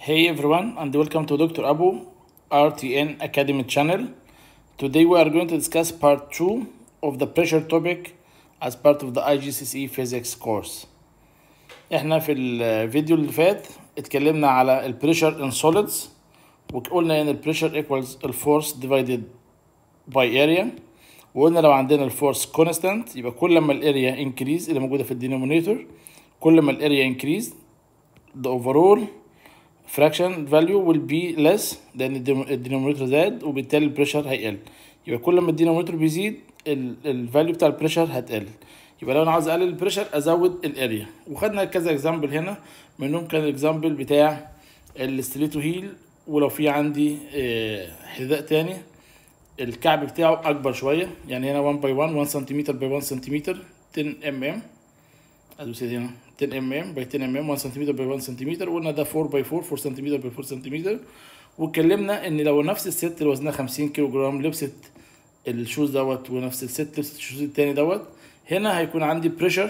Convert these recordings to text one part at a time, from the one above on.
Hey everyone and welcome to Dr. Abu RTN Academy channel. Today we are going to discuss part 2 of the pressure topic as part of the IGCSE physics course. احنا في الفيديو اللي فات اتكلمنا على البريشر in solids وقلنا ان البريشر equals الفورس divided by area وقلنا لو عندنا الفورس كونستانت يبقى كل ما الاريا انكريز اللي موجوده في الدينومينيتور كل ما الاريا انكريز the overall fraction value will be less لان الدينومينيتور زاد وبالتالي البريشر هيقل يبقى كل ما الدينومينيتور بيزيد الفاليو بتاع البريشر هتقل يبقى لو انا عاوز اقلل البريشر ازود الاريا وخدنا كذا اكزامبل هنا منهم كان الاكزامبل بتاع الستريتو هيل ولو في عندي حذاء تاني الكعب بتاعه اكبر شويه يعني هنا 1 باي 1 1 سنتيمتر باي 1 سنتيمتر 10 ام ام ادوس هنا 10 ام ام باي 10 ام ام 1 سنتيمتر باي 1 سنتيمتر وقلنا ده 4 باي 4 4 سنتيمتر باي 4 سنتيمتر واتكلمنا ان لو نفس الست اللي وزنها 50 كيلو جرام لبست الشوز دوت ونفس الست لبست الشوز التاني دوت هنا هيكون عندي بريشر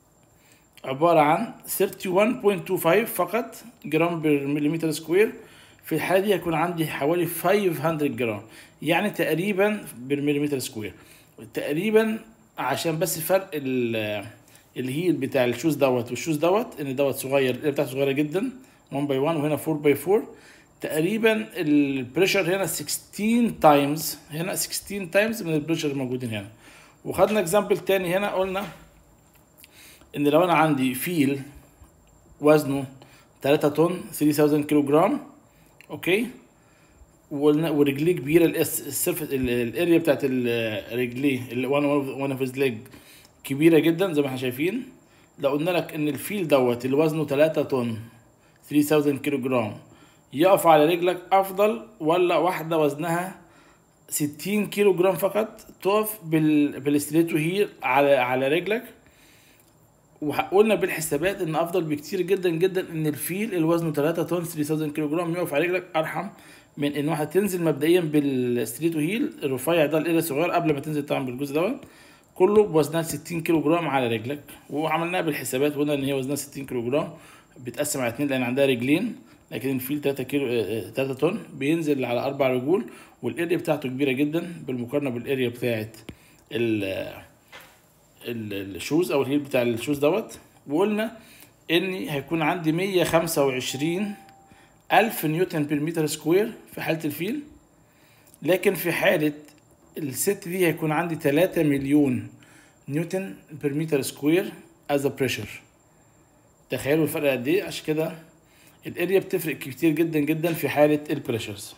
عبارة عن 31.25 فقط جرام بر مليمتر سكوير في الحالة دي هيكون عندي حوالي 500 جرام يعني تقريبا بالمليمتر سكوير تقريبا عشان بس فرق الهيل بتاع الشوز دوت والشوز دوت ان دوت صغير الاريا بتاعته صغيره جدا 1 باي 1 وهنا 4 باي 4 تقريبا البريشر هنا 16 تايمز هنا 16 تايمز من البريشر الموجودين هنا وخدنا اكزامبل تاني هنا قلنا ان لو انا عندي فيل وزنه 3 طن 3000 كيلو جرام اوكي ورجليه كبيره السيرفس الاريا بتاعت الرجليه وان وان اوف هيز ليج كبيره جدا زي ما احنا شايفين لو قلنا لك ان الفيل دوت اللي وزنه 3 طن 3000 كيلو جرام يقف على رجلك افضل ولا واحده وزنها 60 كيلو جرام فقط تقف بال بالستريتو هيل على على رجلك وقلنا بالحسابات ان افضل بكتير جدا جدا ان الفيل اللي وزنه 3 طن 3000 كيلو جرام يقف على رجلك ارحم من ان واحد تنزل مبدئيا بالستريتو هيل الرفيع ده الاريا صغير قبل ما تنزل طبعا بالجزء دوت كله بوزنها 60 كيلو جرام على رجلك وعملناها بالحسابات وقلنا ان هي وزنها 60 كيلو جرام بتقسم على اتنين لان عندها رجلين لكن الفيل 3 كيلو 3 طن بينزل على اربع رجول والاريا بتاعته كبيره جدا بالمقارنه بالاريا بتاعت الشوز او الهيل بتاع الشوز دوت وقلنا ان هيكون عندي 125 ألف نيوتن بالمتر سكوير في حالة الفيل لكن في حالة الست دي هيكون عندي 3 مليون نيوتن بالمتر سكوير as a pressure تخيلوا الفرق قد ايه عشان كده الاريا بتفرق كتير جدا جدا في حالة البريشرز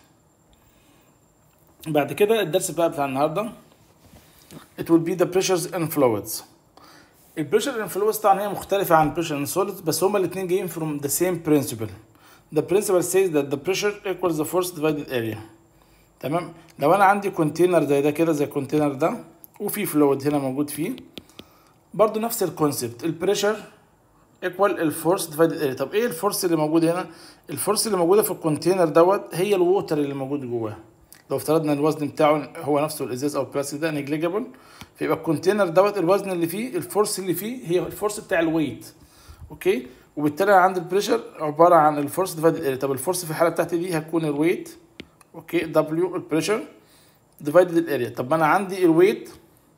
بعد كده الدرس بقى بتاع النهارده it will be the pressures in fluids البريشر in fluids طبعا هي مختلفة عن pressure in solids بس هما الاتنين جايين from the same principle the principle says that the pressure equals the force divided area تمام لو انا عندي كونتينر زي ده كده زي الكونتينر ده وفي فلويد هنا موجود فيه برضو نفس الكونسبت البريشر ايكوال الفورس ديفايدد اريا طب ايه الفورس اللي موجود هنا الفورس اللي موجوده في الكونتينر دوت هي الووتر اللي موجود جواه لو افترضنا الوزن بتاعه هو نفسه الازاز او البلاستيك ده نيجليجابل فيبقى الكونتينر دوت الوزن اللي فيه الفورس اللي فيه هي الفورس بتاع الويت اوكي وبالتالي انا عندي البريشر عباره عن الفورس ديفايدد اريا طب الفورس في الحاله بتاعتي دي هتكون الويت اوكي دبليو البريشر ديفايدد الاريا طب ما انا عندي الويت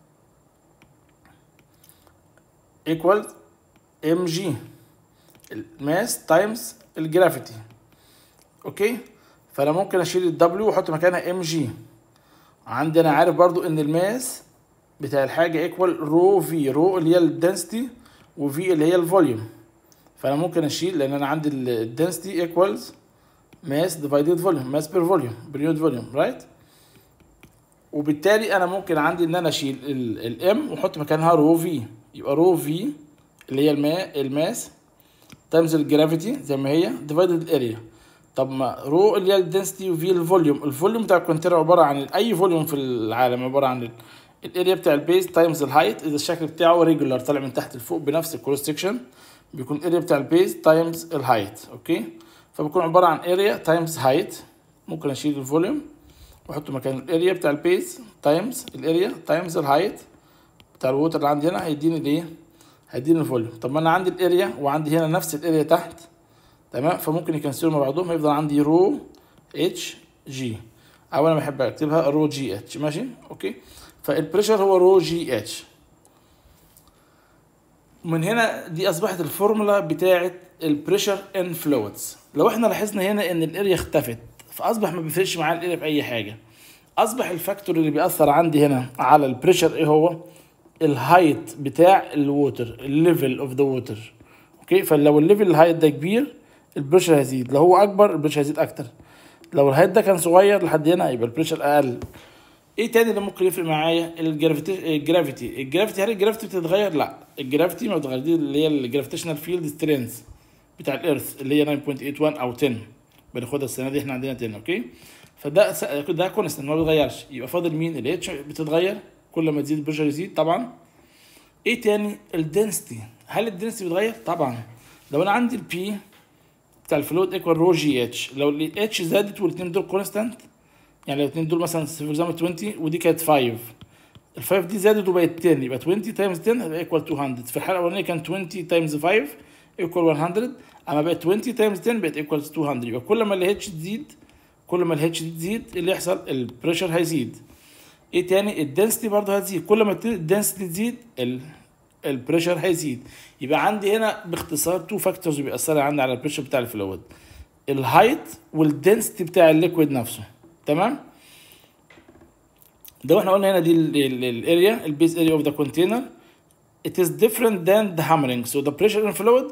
ايكوال ام جي الماس تايمز الجرافيتي اوكي فانا ممكن اشيل الدبليو واحط مكانها ام جي عندي انا عارف برضو ان الماس بتاع الحاجه ايكوال رو في رو اللي هي الدنسيتي وفي اللي هي الفوليوم فانا ممكن اشيل لان انا عندي الدنسيتي ايكوالز ماس ديفايدد فوليوم ماس بير فوليوم بير يونت فوليوم رايت وبالتالي انا ممكن عندي ان انا اشيل الام واحط مكانها رو في يبقى رو في اللي هي الماء الماس تايمز الجرافيتي زي ما هي ديفايدد الاريا طب ما رو اللي هي الدنسيتي وفي الفوليوم الفوليوم بتاع الكونتينر عباره عن اي فوليوم في العالم عباره عن الاريا بتاع البيز تايمز الهايت اذا الشكل بتاعه ريجولار طالع من تحت لفوق بنفس الكروس سكشن بيكون الاريا بتاع البيز تايمز الهايت اوكي فبيكون عباره عن اريا تايمز هايت ممكن اشيل الفوليوم واحطه مكان الاريا بتاع البيز تايمز الاريا تايمز الهايت بتاع الووتر اللي عندي هنا هيديني الايه هيديني الفوليوم طب ما انا عندي الاريا وعندي هنا نفس الاريا تحت تمام فممكن يكنسلوا مع بعضهم هيفضل عندي رو اتش جي او انا بحب اكتبها رو جي اتش ماشي اوكي فالبريشر هو رو جي اتش من هنا دي اصبحت الفورمولا بتاعه البريشر ان فلويدز لو احنا لاحظنا هنا ان الاريا اختفت فاصبح ما بيفرقش معاه الاريا في اي حاجه اصبح الفاكتور اللي بيأثر عندي هنا على البريشر ايه هو الهايت بتاع الووتر الليفل اوف ذا ووتر اوكي فلو الليفل الهايت ده كبير البريشر هيزيد لو هو اكبر البريشر هيزيد اكتر لو الهايت ده كان صغير لحد هنا يبقى البريشر اقل ايه تاني اللي ممكن يفرق معايا الجرافيتي الجرافيتي الجرافيتي هل الجرافيتي بتتغير لا الجرافيتي ما بتتغير دي اللي هي الجرافيتيشنال فيلد سترينث بتاع الارث اللي هي 9.81 او 10 بناخدها السنه دي احنا عندنا 10 اوكي فده س... ده كونستنت ما بيتغيرش يبقى فاضل مين الاتش بتتغير كل ما تزيد البريشر يزيد طبعا ايه تاني الدنسيتي هل الدنسيتي بتتغير طبعا لو انا عندي البي بتاع الفلويد ايكوال رو جي اتش لو الاتش زادت والاثنين دول كونستنت يعني لو الاثنين دول مثلا فور اكزامبل 20 ودي كانت 5 ال 5 دي زادت وبقت 10 يبقى 20 تايمز 10 هيبقى ايكوال 200 في الحاله الاولانيه كان 20 تايمز 5 ايكوال 100 اما بقت 20 تايمز 10 بقت ايكوال 200 يبقى كل ما الاتش تزيد كل ما الاتش دي تزيد اللي يحصل البريشر هيزيد ايه تاني الدنسيتي برضه هتزيد كل ما الدنسيتي تزيد البريشر هيزيد يبقى عندي هنا باختصار تو فاكتورز بيأثروا عندي على البريشر بتاع الفلويد الهايت والدنسيتي بتاع الليكويد نفسه تمام ده احنا قلنا هنا دي الاريا البيز اريا اوف ذا كونتينر it is different than the hammering so the pressure in fluid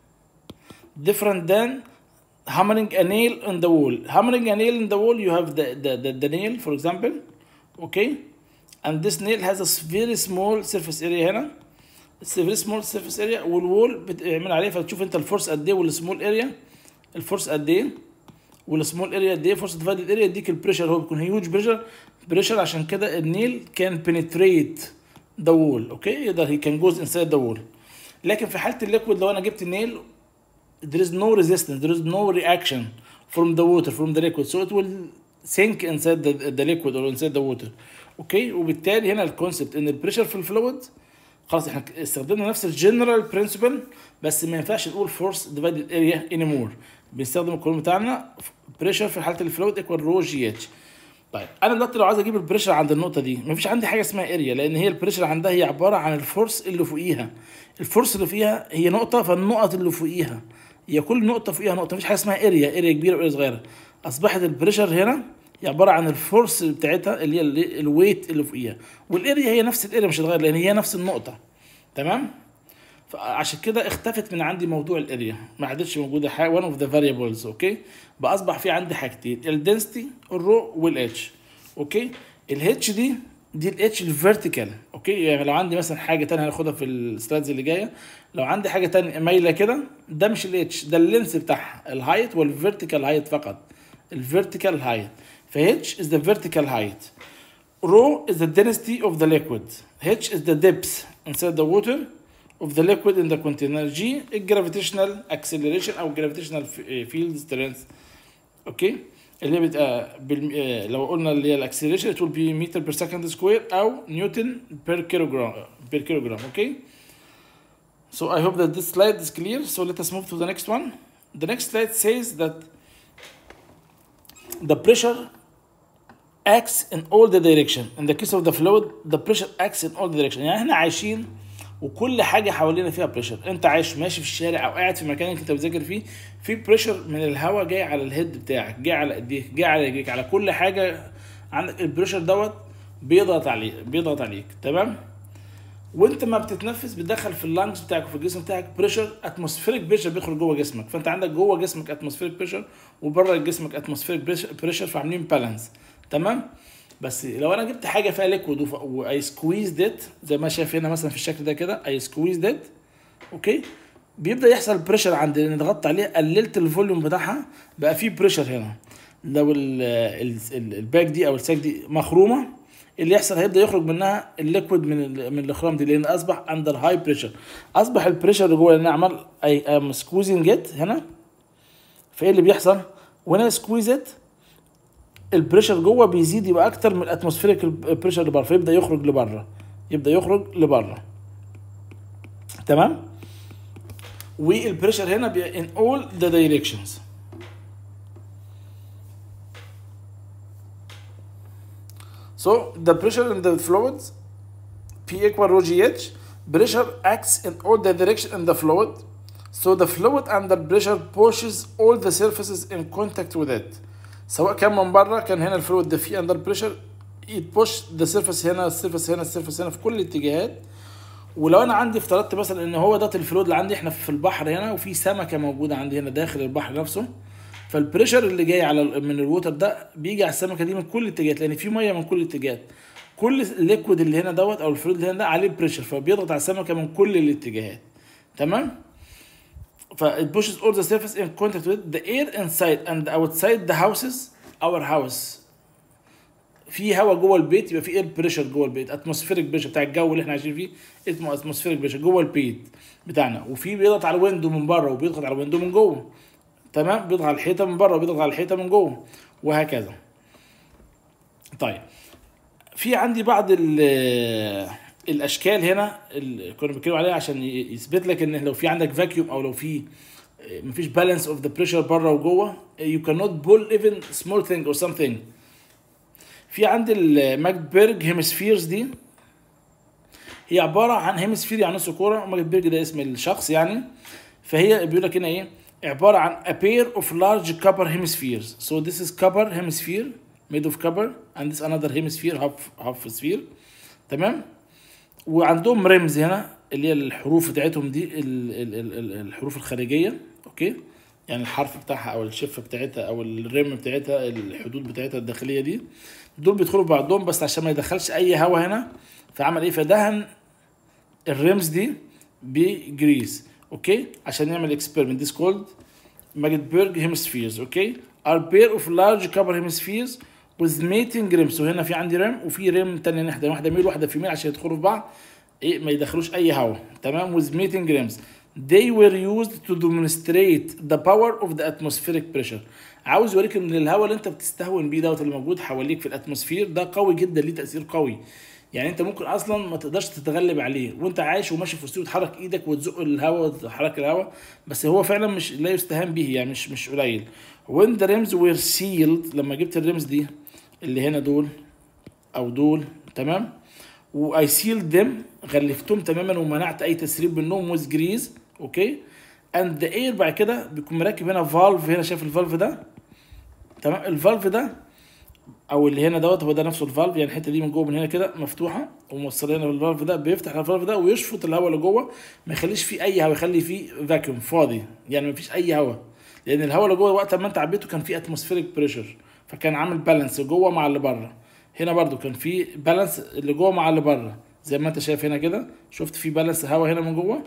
different than hammering a nail on the wall hammering a nail in the wall you have the the, the, the nail for example okay and this nail has a very small surface area هنا it's a very small surface area والوول بتعمل عليه فتشوف انت الفورس قد ايه والسمول اريا الفورس قد ايه والسمول اريا قد ايه فورس ديفايدد اريا يديك البريشر هو بيكون هيوج بريشر بريشر عشان كده النيل كان بنتريت ذا وول اوكي يقدر هي كان جوز انسايد ذا وول لكن في حاله الليكويد لو انا جبت النيل there is no resistance there is no reaction from the water from the liquid so it will sink inside the, the liquid or inside the water اوكي وبالتالي هنا الكونسبت ان البريشر في الفلويد خلاص احنا استخدمنا نفس الجنرال برنسبل بس ما ينفعش نقول فورس ديفايدد اريا اني مور بنستخدم القانون بتاعنا بريشر في حاله الفلويد ايكوال رو جي اتش طيب انا دلوقتي لو عايز اجيب البريشر عند النقطه دي مفيش عندي حاجه اسمها اريا لان هي البريشر عندها هي عباره عن الفورس اللي فوقيها الفورس اللي فوقيها هي نقطه فالنقط اللي فوقيها هي كل نقطه فوقيها نقطه مفيش حاجه اسمها اريا اريا كبيره واريا صغيره اصبحت البريشر هنا هي عباره عن الفورس بتاعتها اللي هي الويت اللي فوقيها والاريا هي نفس الاريا مش هتتغير لان هي نفس النقطه تمام فعشان كده اختفت من عندي موضوع الاريا ما عادتش موجوده حاجه one of the variables اوكي بقى اصبح في عندي حاجتين الدنسيتي الرو والاتش اوكي الاتش دي دي الاتش الفيرتيكال اوكي يعني لو عندي مثلا حاجه تانية هناخدها في السلايدز اللي جايه لو عندي حاجه تانية مايله كده ده مش الاتش ده اللينس بتاعها الهايت والفيرتيكال هايت فقط الفيرتيكال هايت فH is the vertical height rho is the density of the liquid H is the depth inside the water of the liquid in the container G gravitational acceleration او gravitational field strength اوكي اللي هي بتبقى بال... لو قلنا اللي هي الاكسلريشن it will be meter per second square او نيوتن per kilogram per kilogram okay so I hope that this slide is clear so let us move to the next one the next slide says that the pressure acts in all the direction in the case of the fluid the pressure acts in all the direction يعني احنا عايشين وكل حاجه حوالينا فيها بريشر انت عايش ماشي في الشارع او قاعد في مكان انت بتذاكر فيه في بريشر من الهواء جاي على الهيد بتاعك جاي على ايديك جاي على رجليك على كل حاجه عندك البريشر دوت بيضغط عليك بيضغط عليك تمام وانت ما بتتنفس بتدخل في اللانجز بتاعك وفي الجسم بتاعك بريشر اتموسفيريك بريشر بيدخل جوه جسمك فانت عندك جوه جسمك اتموسفيريك بريشر وبره جسمك اتموسفيريك بريشر فعاملين بالانس تمام بس لو انا جبت حاجه فيها ليكويد واي سكويز ديت زي ما شايف هنا مثلا في الشكل ده كده اي سكويز ديت اوكي بيبدا يحصل بريشر عند اللي ضغطت عليه قللت الفوليوم بتاعها بقى في بريشر هنا لو الباك دي او الساك دي مخرومه اللي يحصل هيبدا يخرج منها الليكويد من من الاخرام دي لان اصبح اندر هاي بريشر اصبح البريشر اللي جوه لان عمل اي ام سكويزنج ات هنا فايه اللي بيحصل وانا سكويزت البريشر جوه بيزيد يبقى اكتر من الاتموسفيريك بريشر اللي بره فيبدا يخرج لبره يبدا يخرج لبره تمام والبريشر هنا بي in all the directions So the pressure in the fluids P equal rho GH pressure acts in all the direction in the fluid so the fluid under pressure pushes all the surfaces in contact with it سواء كان من بره كان هنا الفلويد ده فيه under pressure it push the surface هنا السيرفس هنا السيرفس هنا في كل الاتجاهات ولو انا عندي افترضت مثلا ان هو ده الفلويد اللي عندي احنا في البحر هنا وفي سمكه موجوده عندي هنا داخل البحر نفسه فالبريشر اللي جاي على من الووتر ده بيجي على السمكه دي من كل الاتجاهات لان في ميه من كل الاتجاهات كل الليكويد اللي هنا دوت او الفلويد اللي هنا ده عليه بريشر فبيضغط على السمكه من كل الاتجاهات تمام ف it pushes all the surface in contact with the air inside and outside the houses our house في هواء جوه البيت يبقى في اير بريشر جوه البيت اتموسفيريك بريشر بتاع الجو اللي احنا عايشين فيه اسمه اتموسفيريك بريشر جوه البيت بتاعنا وفي بيضغط على الويندو من بره وبيضغط على الويندو من جوه تمام بيضغط على الحيطه من بره وبيضغط على الحيطه من جوه وهكذا طيب في عندي بعض الاشكال هنا اللي كنا بنتكلم عليها عشان يثبت لك ان لو في عندك فاكيوم او لو في مفيش بالانس اوف ذا بريشر بره وجوه you cannot pull even small thing or something في عندي الماجبرج هيمسفيرز دي هي عباره عن هيمسفير يعني نص كوره ماجبرج ده اسم الشخص يعني فهي بيقول لك هنا ايه عباره عن a pair of large copper hemispheres so this is copper hemisphere made of copper and this another hemisphere half half sphere تمام وعندهم رمز هنا اللي هي الحروف بتاعتهم دي الحروف الخارجيه اوكي يعني الحرف بتاعها او الشفه بتاعتها او الرم بتاعتها الحدود بتاعتها الداخليه دي دول بيدخلوا بعضهم بس عشان ما يدخلش اي هواء هنا فعمل ايه فدهن الرمز دي بجريس اوكي عشان يعمل اكسبيرمنت ديس كولد ماجنتبرج هيمسفيرز اوكي are pair of large copper hemispheres with mating rims وهنا في عندي رم وفي رم تانية ناحية واحدة ميل واحدة فيميل عشان يدخلوا في بعض ايه ما يدخلوش اي هواء تمام with mating rims they were used to demonstrate the power of the atmospheric pressure عاوز يوريك ان الهواء اللي انت بتستهون بيه دوت اللي موجود حواليك في الاتموسفير ده قوي جدا ليه تاثير قوي يعني انت ممكن اصلا ما تقدرش تتغلب عليه وانت عايش وماشي في وسطه وتحرك ايدك وتزق الهواء وتحرك الهواء بس هو فعلا مش لا يستهان به يعني مش مش قليل when the rims were sealed لما جبت الرمز دي اللي هنا دول او دول تمام واي سيلد ذم غلفتهم تماما ومنعت اي تسريب منهم ويز جريز اوكي اند ذا اير بعد كده بيكون مركب هنا فالف هنا شايف الفالف ده تمام الفالف ده او اللي هنا دوت هو ده نفسه الفالف يعني الحته دي من جوه من هنا كده مفتوحه وموصله هنا بالفالف ده بيفتح الفالف ده ويشفط الهواء اللي جوه ما يخليش فيه اي هواء يخلي فيه فاكيوم فاضي يعني ما فيش اي هواء لان الهواء اللي جوه وقت ما انت عبيته كان فيه اتموسفيريك بريشر فكان عامل بالانس جوه مع اللي بره هنا برضو كان في بالانس اللي جوه مع اللي بره زي ما انت شايف هنا كده شفت في بالانس هواء هنا من جوه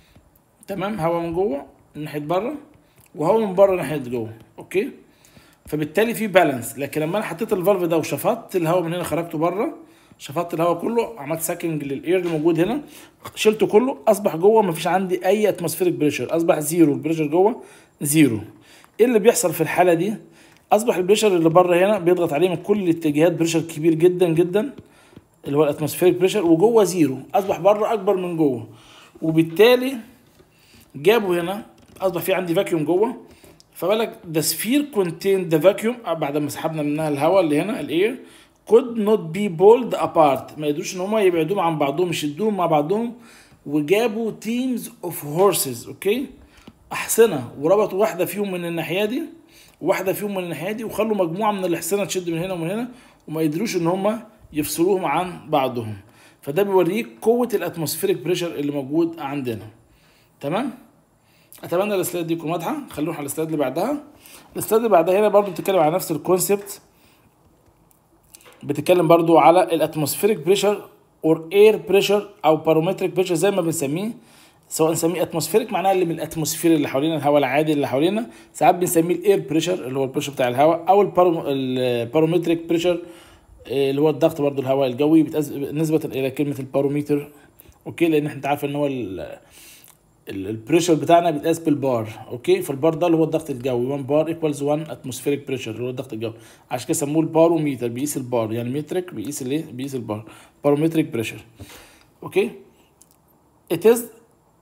تمام هواء من جوه من ناحيه بره وهواء من بره ناحيه جوه اوكي فبالتالي في بالانس لكن لما انا حطيت الفالف ده وشفطت الهواء من هنا خرجته بره شفطت الهواء كله عملت ساكنج للاير اللي موجود هنا شلته كله اصبح جوه مفيش عندي اي اتموسفيريك بريشر اصبح زيرو البريشر جوه زيرو ايه اللي بيحصل في الحاله دي اصبح البريشر اللي بره هنا بيضغط عليه من كل الاتجاهات بريشر كبير جدا جدا اللي هو الاتموسفيريك بريشر وجوه زيرو اصبح بره اكبر من جوه وبالتالي جابوا هنا اصبح في عندي فاكيوم جوه فبالك the sphere contained the vacuum بعد ما سحبنا منها الهواء اللي هنا الاير could not be pulled apart ما يقدروش ان هم يبعدوهم عن بعضهم يشدوهم مع بعضهم وجابوا teams of horses اوكي احصنه وربطوا واحده فيهم من الناحيه دي وواحده فيهم من الناحيه دي وخلوا مجموعه من الاحصنه تشد من هنا ومن هنا وما يقدروش ان هم يفصلوهم عن بعضهم فده بيوريك قوه الاتموسفيريك بريشر اللي موجود عندنا تمام اتمنى السلايد دي تكون واضحه خلونا على السلايد اللي بعدها السلايد اللي بعدها هنا برضو بتتكلم على نفس الكونسبت بتتكلم برضو على الاتموسفيريك بريشر اور اير بريشر او بارومتريك بريشر زي ما بنسميه سواء نسميه اتموسفيريك معناها اللي من الاتموسفير اللي حوالينا الهواء العادي اللي حوالينا ساعات بنسميه الاير بريشر اللي هو البريشر بتاع الهواء او البارومتريك بريشر اللي هو الضغط برضو الهواء الجوي نسبة الى كلمة الباروميتر اوكي لان احنا عارف ان هو البريشر بتاعنا بيتقاس بالبار اوكي فالبار ده اللي هو الضغط الجوي 1 بار ايكوالز 1 اتموسفيريك بريشر اللي هو الضغط الجوي عشان كده سموه الباروميتر بيقيس البار يعني مترك بيقيس الايه بيقيس البار بارومتريك بريشر اوكي it is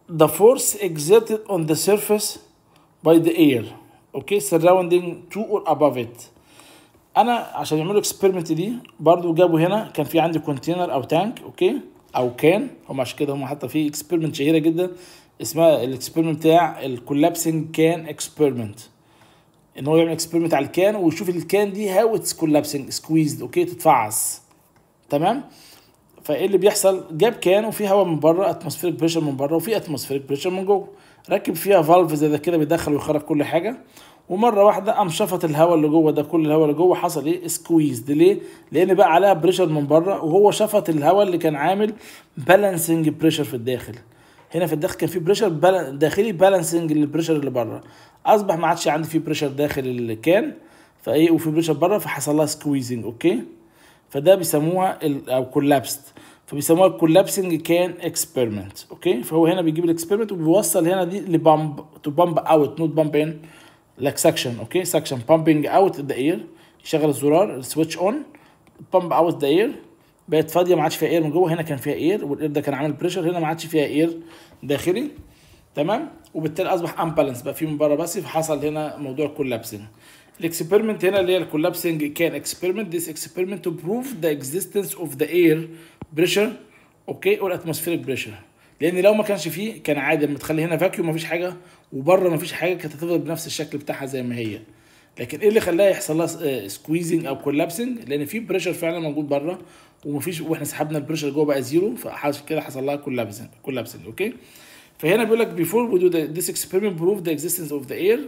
the force exerted on the surface by the air okay surrounding to or above it انا عشان يعملوا اكسبيرمنت دي برضو جابوا هنا كان في عندي كونتينر او تانك اوكي او كان هم عشان كده هم حتى في اكسبيرمنت شهيره جدا اسمها الاكسبيرمنت بتاع الكولابسنج كان اكسبيرمنت ان هو يعمل اكسبيرمنت على الكان ويشوف الكان دي هاو اتس كولابسنج سكويزد اوكي تتفعص تمام فايه اللي بيحصل جاب كان وفي هواء من بره اتموسفيريك بريشر من بره وفي اتموسفيريك بريشر من جوه ركب فيها فالف زي ده كده بيدخل ويخرج كل حاجه ومره واحده قام شفط الهواء اللي جوه ده كل الهواء اللي جوه حصل ايه سكويزد ليه لان بقى عليها بريشر من بره وهو شفط الهواء اللي كان عامل بالانسنج بريشر في الداخل هنا في الداخل كان في بريشر داخلي بالانسنج للبريشر اللي بره اصبح ما عادش عندي في بريشر داخل الكان فايه وفي بريشر بره فحصل لها سكويزنج اوكي فده بيسموها ال او كولابست فبيسموها كولابسنج كان اكسبيرمنت اوكي فهو هنا بيجيب الاكسبيرمنت وبيوصل هنا دي لبامب تو بامب اوت نوت بامب ان لايك سكشن اوكي سكشن بامبنج اوت ذا اير يشغل الزرار سويتش اون بامب اوت ذا اير بقت فاضيه ما عادش فيها اير من جوه هنا كان فيها اير والاير ده كان عامل بريشر هنا ما عادش فيها اير داخلي تمام وبالتالي اصبح امبالانس بقى في من بره بس فحصل هنا موضوع كولابسنج الاكسبيرمنت هنا اللي هي الكولابسنج كان اكسبيرمنت this experiment to prove the existence of the air pressure اوكي or atmospheric pressure لان لو ما كانش فيه كان عادي لما تخلي هنا فاكيوم مفيش حاجه وبره مفيش حاجه كانت هتفضل بنفس الشكل بتاعها زي ما هي لكن ايه اللي خلاها يحصل لها سكويزنج او كولابسنج لان في بريشر فعلا موجود بره ومفيش واحنا سحبنا البريشر جوه بقى زيرو فعشان كده حصل لها كولابسنج كولابسنج اوكي فهنا بيقول لك before we do the, this experiment prove the existence of the air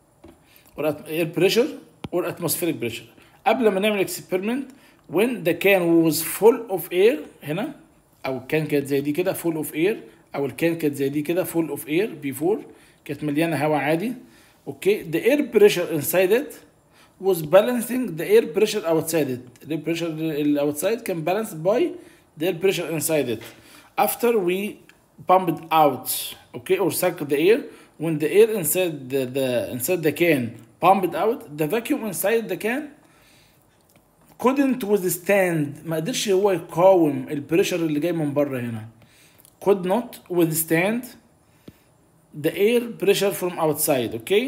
or air pressure or atmospheric pressure قبل ما نعمل experiment when the can was full of air هنا او الكان كانت زي دي كده full of air او الكان كانت زي دي كده full of air before كانت مليانه هواء عادي اوكي the air pressure inside it was balancing the air pressure outside it the pressure اللي outside كان balanced by the air pressure inside it after we pumped out okay or sucked the air when the air inside the, the inside the can pumped out the vacuum inside the can couldn't withstand ما قدرش هو يقاوم البريشر اللي جاي من بره هنا could not withstand the air pressure from outside okay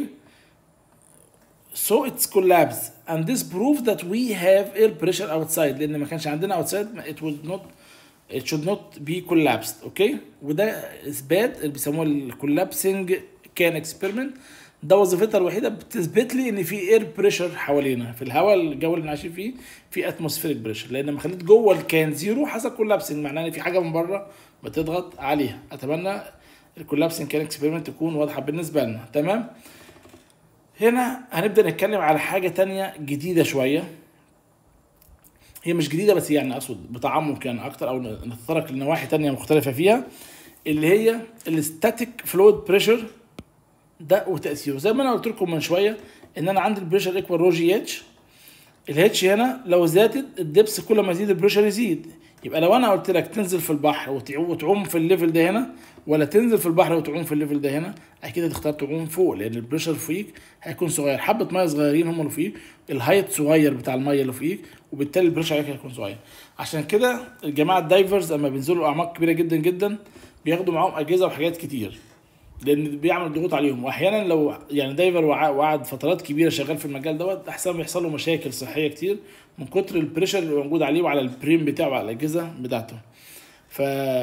so it's collapsed and this proves that we have air pressure outside لان ما كانش عندنا outside it was not it should not be collapsed اوكي وده اثبات اللي بيسموه الكولابسنج كان اكسبيرمنت ده وظيفتها الوحيده بتثبت لي ان في اير بريشر حوالينا في الهواء الجو اللي عايشين فيه في اتموسفيريك بريشر لان لما خليت جوه الكان زيرو حصل كولابسنج معناه ان في حاجه من بره بتضغط عليها اتمنى الكولابسنج كان اكسبيرمنت تكون واضحه بالنسبه لنا تمام هنا هنبدا نتكلم على حاجه تانية جديده شويه هي مش جديده بس يعني اقصد بتعمق يعني اكتر او نتطرق لنواحي تانية مختلفه فيها اللي هي الستاتيك فلويد بريشر ده وتاثيره زي ما انا قلت لكم من شويه ان انا عندي البريشر ايكوال رو جي اتش الاتش هنا لو زادت الدبس كل ما يزيد البريشر يزيد يبقى لو انا قلت لك تنزل في البحر وتعوم في الليفل ده هنا ولا تنزل في البحر وتعوم في الليفل ده هنا اكيد هتختار تعوم فوق لان البريشر فوقيك هيكون صغير حبه ميه صغيرين هم اللي فوقيك الهايت صغير بتاع الميه اللي فوقيك وبالتالي البريشر عليك هيكون صغير عشان كده الجماعه الدايفرز لما بينزلوا اعماق كبيره جدا جدا بياخدوا معاهم اجهزه وحاجات كتير لان بيعمل ضغوط عليهم واحيانا لو يعني دايفر وقعد فترات كبيره شغال في المجال دوت احسن يحصل له مشاكل صحيه كتير من كتر البريشر اللي موجود عليه وعلى البريم بتاعه وعلى الاجهزه بتاعته ف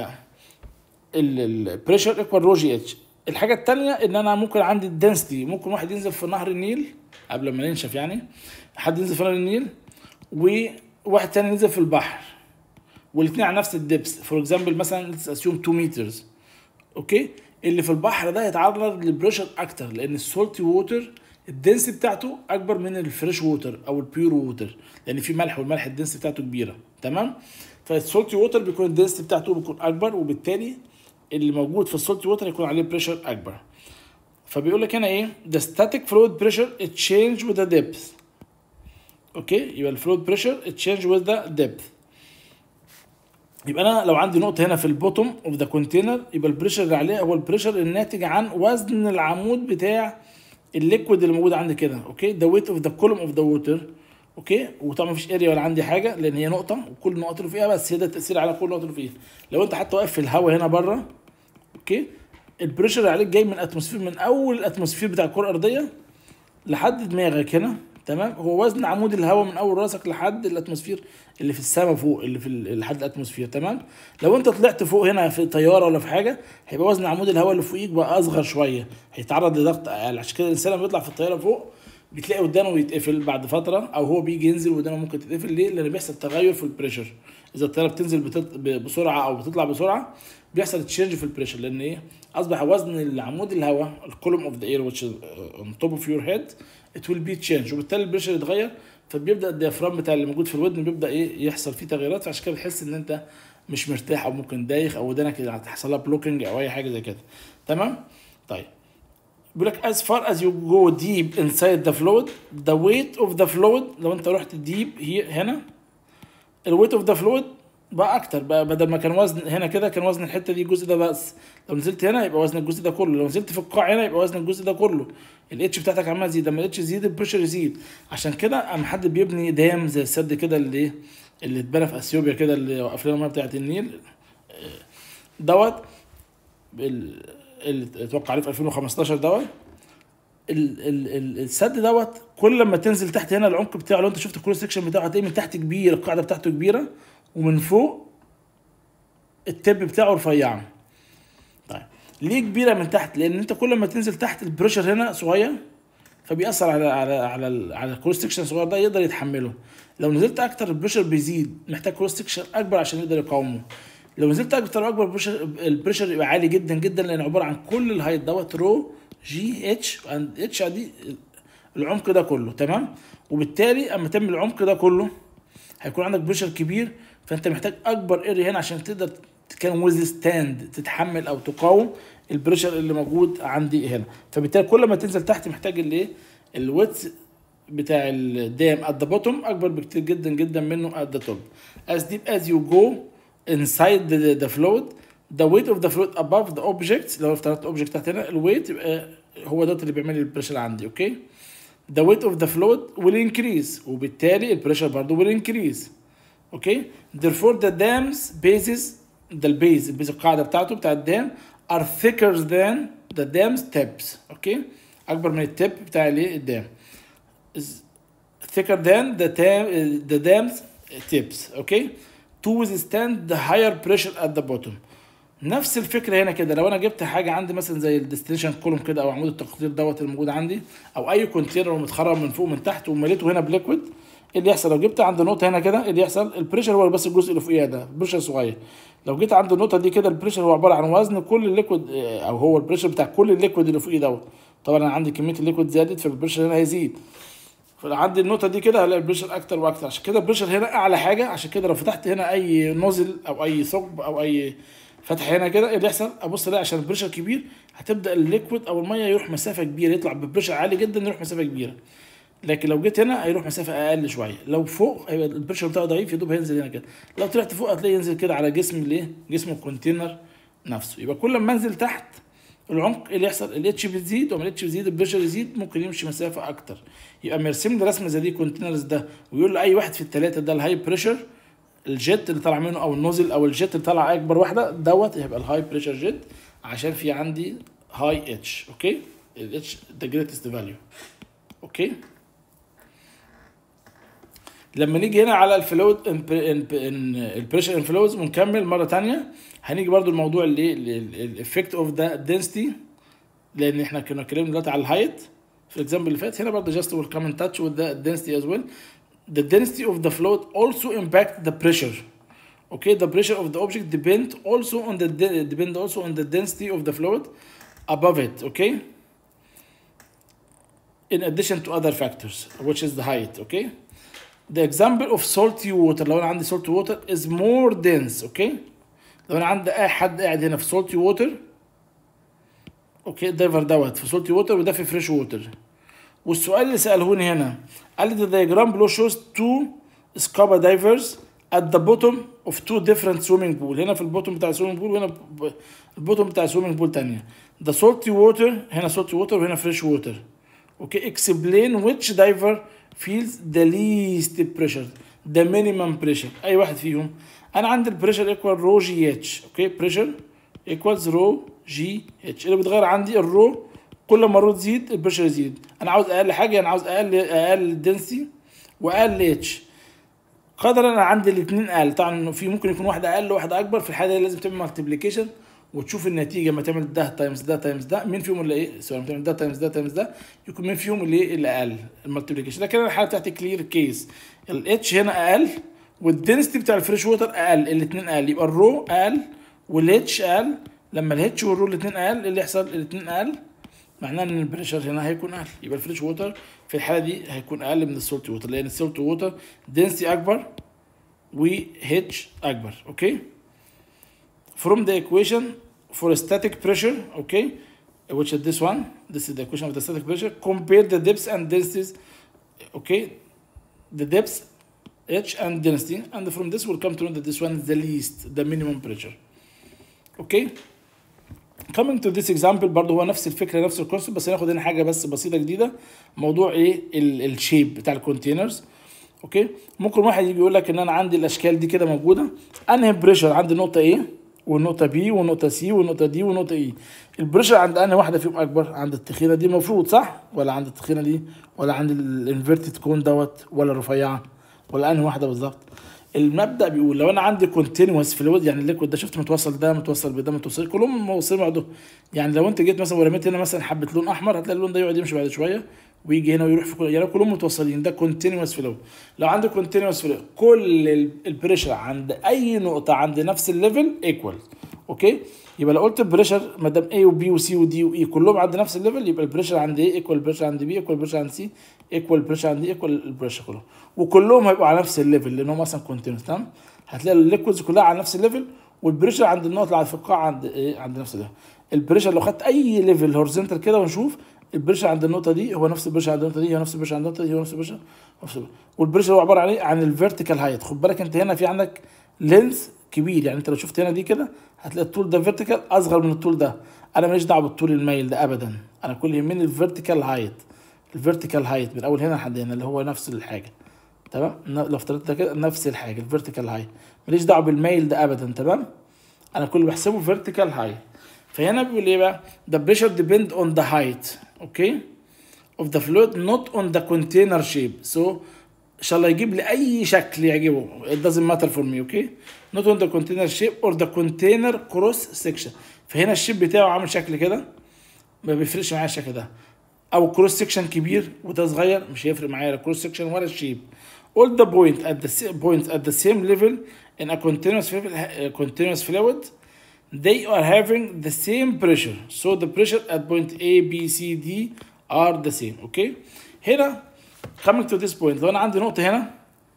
البريشر ايكوال رو جي اتش الحاجه الثانيه ان انا ممكن عندي الدنسيتي ممكن واحد ينزل في نهر النيل قبل ما ينشف يعني حد ينزل في نهر النيل وواحد تاني ينزل في البحر والاثنين على نفس الدبس فور اكزامبل مثلا اسيوم 2 مترز اوكي اللي في البحر ده يتعرض للبريشر اكتر لان السولتي ووتر الدنس بتاعته اكبر من الفريش ووتر او البيور ووتر لان في ملح والملح الدنس بتاعته كبيره تمام فالسولتي ووتر بيكون الدنس بتاعته بيكون اكبر وبالتالي اللي موجود في السولتي ووتر يكون عليه بريشر اكبر فبيقول لك هنا ايه the static fluid pressure it change with the depth اوكي يبقى الفلويد بريشر it change with the depth يبقى انا لو عندي نقطه هنا في البوتوم اوف ذا كونتينر يبقى البريشر اللي عليه هو البريشر الناتج عن وزن العمود بتاع الليكويد اللي موجود عندي كده اوكي ذا ويت اوف ذا كولوم اوف ذا ووتر اوكي وطبعا مفيش اريا ولا عندي حاجه لان هي نقطه وكل النقط اللي فيها بس هي ده التاثير على كل نقطه اللي فيها لو انت حتى واقف في الهواء هنا بره اوكي البريشر اللي عليك جاي من اتموسفير من اول الاتموسفير بتاع الكره الارضيه لحد دماغك هنا تمام هو وزن عمود الهواء من اول راسك لحد الاتموسفير اللي في السماء فوق اللي في ال- لحد الاتموسفير تمام لو انت طلعت فوق هنا في طياره ولا في حاجه هيبقى وزن عمود الهواء اللي فوقيك بقى اصغر شويه هيتعرض لضغط اقل عشان كده الانسان لما بيطلع في الطياره فوق بتلاقي ودانه يتقفل بعد فتره او هو بيجي ينزل ودانه ممكن تتقفل ليه؟ لان بيحصل تغير في البريشر اذا الطياره بتنزل بتط... ب- بسرعه او بتطلع بسرعه بيحصل تشينج في البريشر لان ايه؟ اصبح وزن العمود الهواء الكولوم اوف ذا اير which is on top of your head it will be changed وبالتالي البريشر يتغير فبيبدا الديافرام بتاع اللي موجود في الودن بيبدا ايه يحصل فيه تغييرات فعشان كده بتحس ان انت مش مرتاح او ممكن دايخ او ودانك هتحصل لها بلوكينج او اي حاجه زي كده تمام طيب بيقول لك as far as you go deep inside the fluid the weight of the fluid لو انت رحت deep هي هنا الويت اوف ذا فلويد بقى اكتر بقى بدل ما كان وزن هنا كده كان وزن الحته دي الجزء ده بس لو نزلت هنا يبقى وزن الجزء ده كله لو نزلت في القاع هنا يبقى وزن الجزء ده كله الاتش بتاعتك عمال يزيد لما الاتش يزيد البريشر يزيد عشان كده اما حد بيبني دام زي السد كده اللي ايه اللي اتبنى في اثيوبيا كده اللي وقف لنا الميه بتاعت النيل آه، دوت ال- اللي اتوقع عليه في 2015 دوت ال- ال- ال- السد دوت كل لما تنزل تحت هنا العمق بتاعه لو انت شفت الكروس سكشن بتاعه هتلاقيه من تحت كبير القاعده بتاعته كبيره ومن فوق التب بتاعه رفيع طيب ليه كبيره من تحت لان انت كل ما تنزل تحت البريشر هنا صغير فبيأثر على على على ال- على الكروس سكشن الصغير ده يقدر يتحمله لو نزلت اكتر البريشر بيزيد محتاج كروس سكشن اكبر عشان يقدر يقاومه لو نزلت اكتر واكبر البريشر البريشر يبقى عالي جدا جدا لان عباره عن كل الهايت دوت رو جي اتش اند اتش دي العمق ده كله تمام وبالتالي اما تعمل العمق ده كله هيكون عندك بريشر كبير فانت محتاج اكبر اريا هنا عشان تقدر كان ويزستاند تتحمل او تقاوم البريشر اللي موجود عندي هنا فبالتالي كل ما تنزل تحت محتاج الايه الويت بتاع الدام at the bottom اكبر بكتير جدا جدا منه at the top as deep as you go inside the, the fluid the weight of the fluid above the object لو افترضت object تحت هنا الويت يبقى هو ده اللي بيعمل لي البريشر عندي اوكي the weight of the fluid will increase وبالتالي البريشر برضه will increase اوكي therefore the dams bases ده البيز البيز القاعده بتاعته بتاع الدام are thicker than the dam's tips اوكي اكبر من التب بتاع الايه الدام is thicker than the dam the dam's tips اوكي to withstand the higher pressure at the bottom نفس الفكره هنا كده لو انا جبت حاجه عندي مثلا زي الديستنيشن كولوم كده او عمود التقطير دوت الموجود عندي او اي كونتينر متخرم من فوق من تحت ومليته هنا بليكويد ايه اللي يحصل لو جبت عند نقطه هنا كده ايه اللي يحصل البريشر هو بس الجزء اللي فوقيها ده بريشر صغير لو جيت عند النقطه دي كده البريشر هو عباره عن وزن كل الليكويد اه، او هو البريشر بتاع كل الليكويد اللي فوقيه دوت طبعا انا عندي كميه الليكويد زادت فالبريشر هنا هيزيد فعندي النقطه دي كده هلاقي البريشر اكتر واكتر عشان كده البريشر هنا اعلى حاجه عشان كده لو فتحت هنا اي نوزل او اي ثقب او اي فتح هنا كده ايه اللي يحصل ابص الاقي عشان البريشر كبير هتبدا الليكويد او الميه يروح مسافه كبيره يطلع ببريشر عالي جدا يروح مسافه كبيره لكن لو جيت هنا هيروح مسافه اقل شويه لو فوق هيبقى البريشر بتاعه ضعيف يا دوب هينزل هنا كده لو طلعت فوق هتلاقيه ينزل كده على جسم الايه جسم الكونتينر نفسه يبقى كل ما انزل تحت العمق إيه اللي يحصل الاتش بتزيد وما الاتش بتزيد البريشر يزيد ممكن يمشي مسافه اكتر يبقى مرسم لي رسمه زي دي كونتينرز ده ويقول له اي واحد في الثلاثه ده الهاي بريشر الجيت اللي طالع منه او النوزل او الجيت اللي طالع اكبر واحده دوت هيبقى الهاي بريشر جيت عشان في عندي هاي اتش اوكي الاتش ذا جريتست فاليو اوكي لما نيجي هنا على الفلويد البريشر انفلوز ونكمل مره تانية هنيجي برضو الموضوع اللي الافكت اوف ذا density لان احنا كنا اتكلمنا دلوقتي على الهايت في الاكزامبل اللي فات هنا برضه just will come in touch with the density as well the density of the fluid also impact the pressure okay the pressure of the object depend also on the de- depend also on the density of the fluid above it okay in addition to other factors which is the height okay the example of salty water لو انا عندي salty water is more dense okay لو انا عندي اي حد قاعد هنا في salty water اوكي الدايفر دوت في salty water وده في فريش ووتر والسؤال اللي سالهوني هنا قال لي the diagram below shows two scuba divers at the bottom of two different swimming pool هنا في البوتوم بتاع swimming pool وهنا ب- البوتوم بتاع swimming pool تانية the salty water هنا salty water وهنا fresh water اوكي explain which diver feels the least pressure the minimum pressure اي واحد فيهم انا عندي البريشر ايكوال رو جي اتش اوكي بريشر equals رو جي اتش اللي بيتغير عندي الرو كل ما الرو تزيد البريشر يزيد انا عاوز اقل حاجه انا عاوز اقل اقل دنسي واقل اتش قدر انا عندي الاثنين اقل طبعا في ممكن يكون واحده اقل وواحده اكبر في الحاله دي لازم تعمل مالتيبليكيشن وتشوف النتيجه ما تعمل ده تايمز ده تايمز ده مين فيهم اللي ايه سواء تعمل ده تايمز ده تايمز ده يكون مين فيهم اللي ايه اللي اقل المالتيبليكيشن لكن انا الحاله بتاعتي كلير كيس الاتش هنا اقل والدنسيتي بتاع الفريش ووتر اقل الاثنين اقل يبقى الرو اقل والاتش اقل لما الاتش والرو الاثنين اقل اللي يحصل الاثنين اقل معناه ان البريشر هنا هيكون اقل يبقى الفريش ووتر في الحاله دي هيكون اقل من السولت ووتر لان السولت ووتر دنسيتي اكبر وهيتش اكبر اوكي from the equation for static pressure okay which is this one this is the equation of the static pressure compare the depths and densities okay the depths h and density and from this we'll come to know that this one is the least the minimum pressure okay coming to this example برضه هو نفس الفكره نفس الكونسيبت بس هناخد هنا حاجه بس بسيطه جديده موضوع ايه الشيب بتاع الكونتينرز اوكي ممكن واحد يجي يقول لك ان انا عندي الاشكال دي كده موجوده انهي بريشر عندي نقطه ايه والنقطه بي والنقطه سي والنقطه دي والنقطه اي البريشر عند انهي واحده فيهم اكبر عند التخينه دي المفروض صح ولا عند التخينه دي ولا عند الانفيرتد كون دوت ولا الرفيعه ولا انهي واحده بالظبط المبدا بيقول لو انا عندي كونتينوس فلويد يعني الليكويد ده شفت متوصل ده متوصل بده متوصل كلهم موصلين بعضهم يعني لو انت جيت مثلا ورميت هنا مثلا حبه لون احمر هتلاقي اللون ده يقعد يمشي بعد شويه ويجي هنا ويروح في كل يعني كلهم متوصلين ده كونتينوس فلو لو عندي كونتينوس فلو كل البريشر عند اي نقطه عند نفس الليفل ايكوال اوكي يبقى لو قلت البريشر ما دام A وبي وسي ودي واي كلهم عند نفس الليفل يبقى البريشر عند A ايكوال البريشر عند بي ايكوال البريشر عند سي ايكوال البريشر عند ايكوال البريشر كله وكلهم هيبقوا على نفس الليفل لان هم اصلا كونتينوس تمام هتلاقي الليكويدز كلها على نفس الليفل والبريشر عند النقط اللي في القاع عند ايه عند نفس الليفل البريشر لو خدت اي ليفل هورزنتال كده ونشوف البريشر عند النقطه دي هو نفس البريشر عند النقطه دي هو نفس البريشر عند النقطه دي هو نفس البريشر نفس البريشر والبريشر هو عباره عن ايه عن الفيرتيكال هايت خد بالك انت هنا في عندك لينس كبير يعني انت لو شفت هنا دي كده هتلاقي الطول ده فيرتيكال اصغر من الطول ده انا ماليش دعوه بالطول المايل ده ابدا انا كل يهمني الفيرتيكال هايت الفيرتيكال هايت من اول هنا لحد هنا اللي هو نفس الحاجه تمام لو افترضت كده نفس الحاجه الفيرتيكال هايت ماليش دعوه بالمايل ده ابدا تمام انا كل اللي بحسبه فيرتيكال هايت فهنا بيقول ايه بقى the pressure depend on the height okay of the fluid not on the container shape so شاء الله يجيب لي اي شكل يعجبه it doesn't matter for me okay not on the container shape or the container cross section فهنا الشيب بتاعه عامل شكل كده ما بيفرقش معايا الشكل ده او كروس سكشن كبير وده صغير مش هيفرق معايا لا كروس سكشن ولا الشيب all the point at the points at the same level in a continuous fluid, uh, continuous fluid they are having the same pressure so the pressure at point A B C D are the same okay هنا coming to this point لو انا عندي نقطه هنا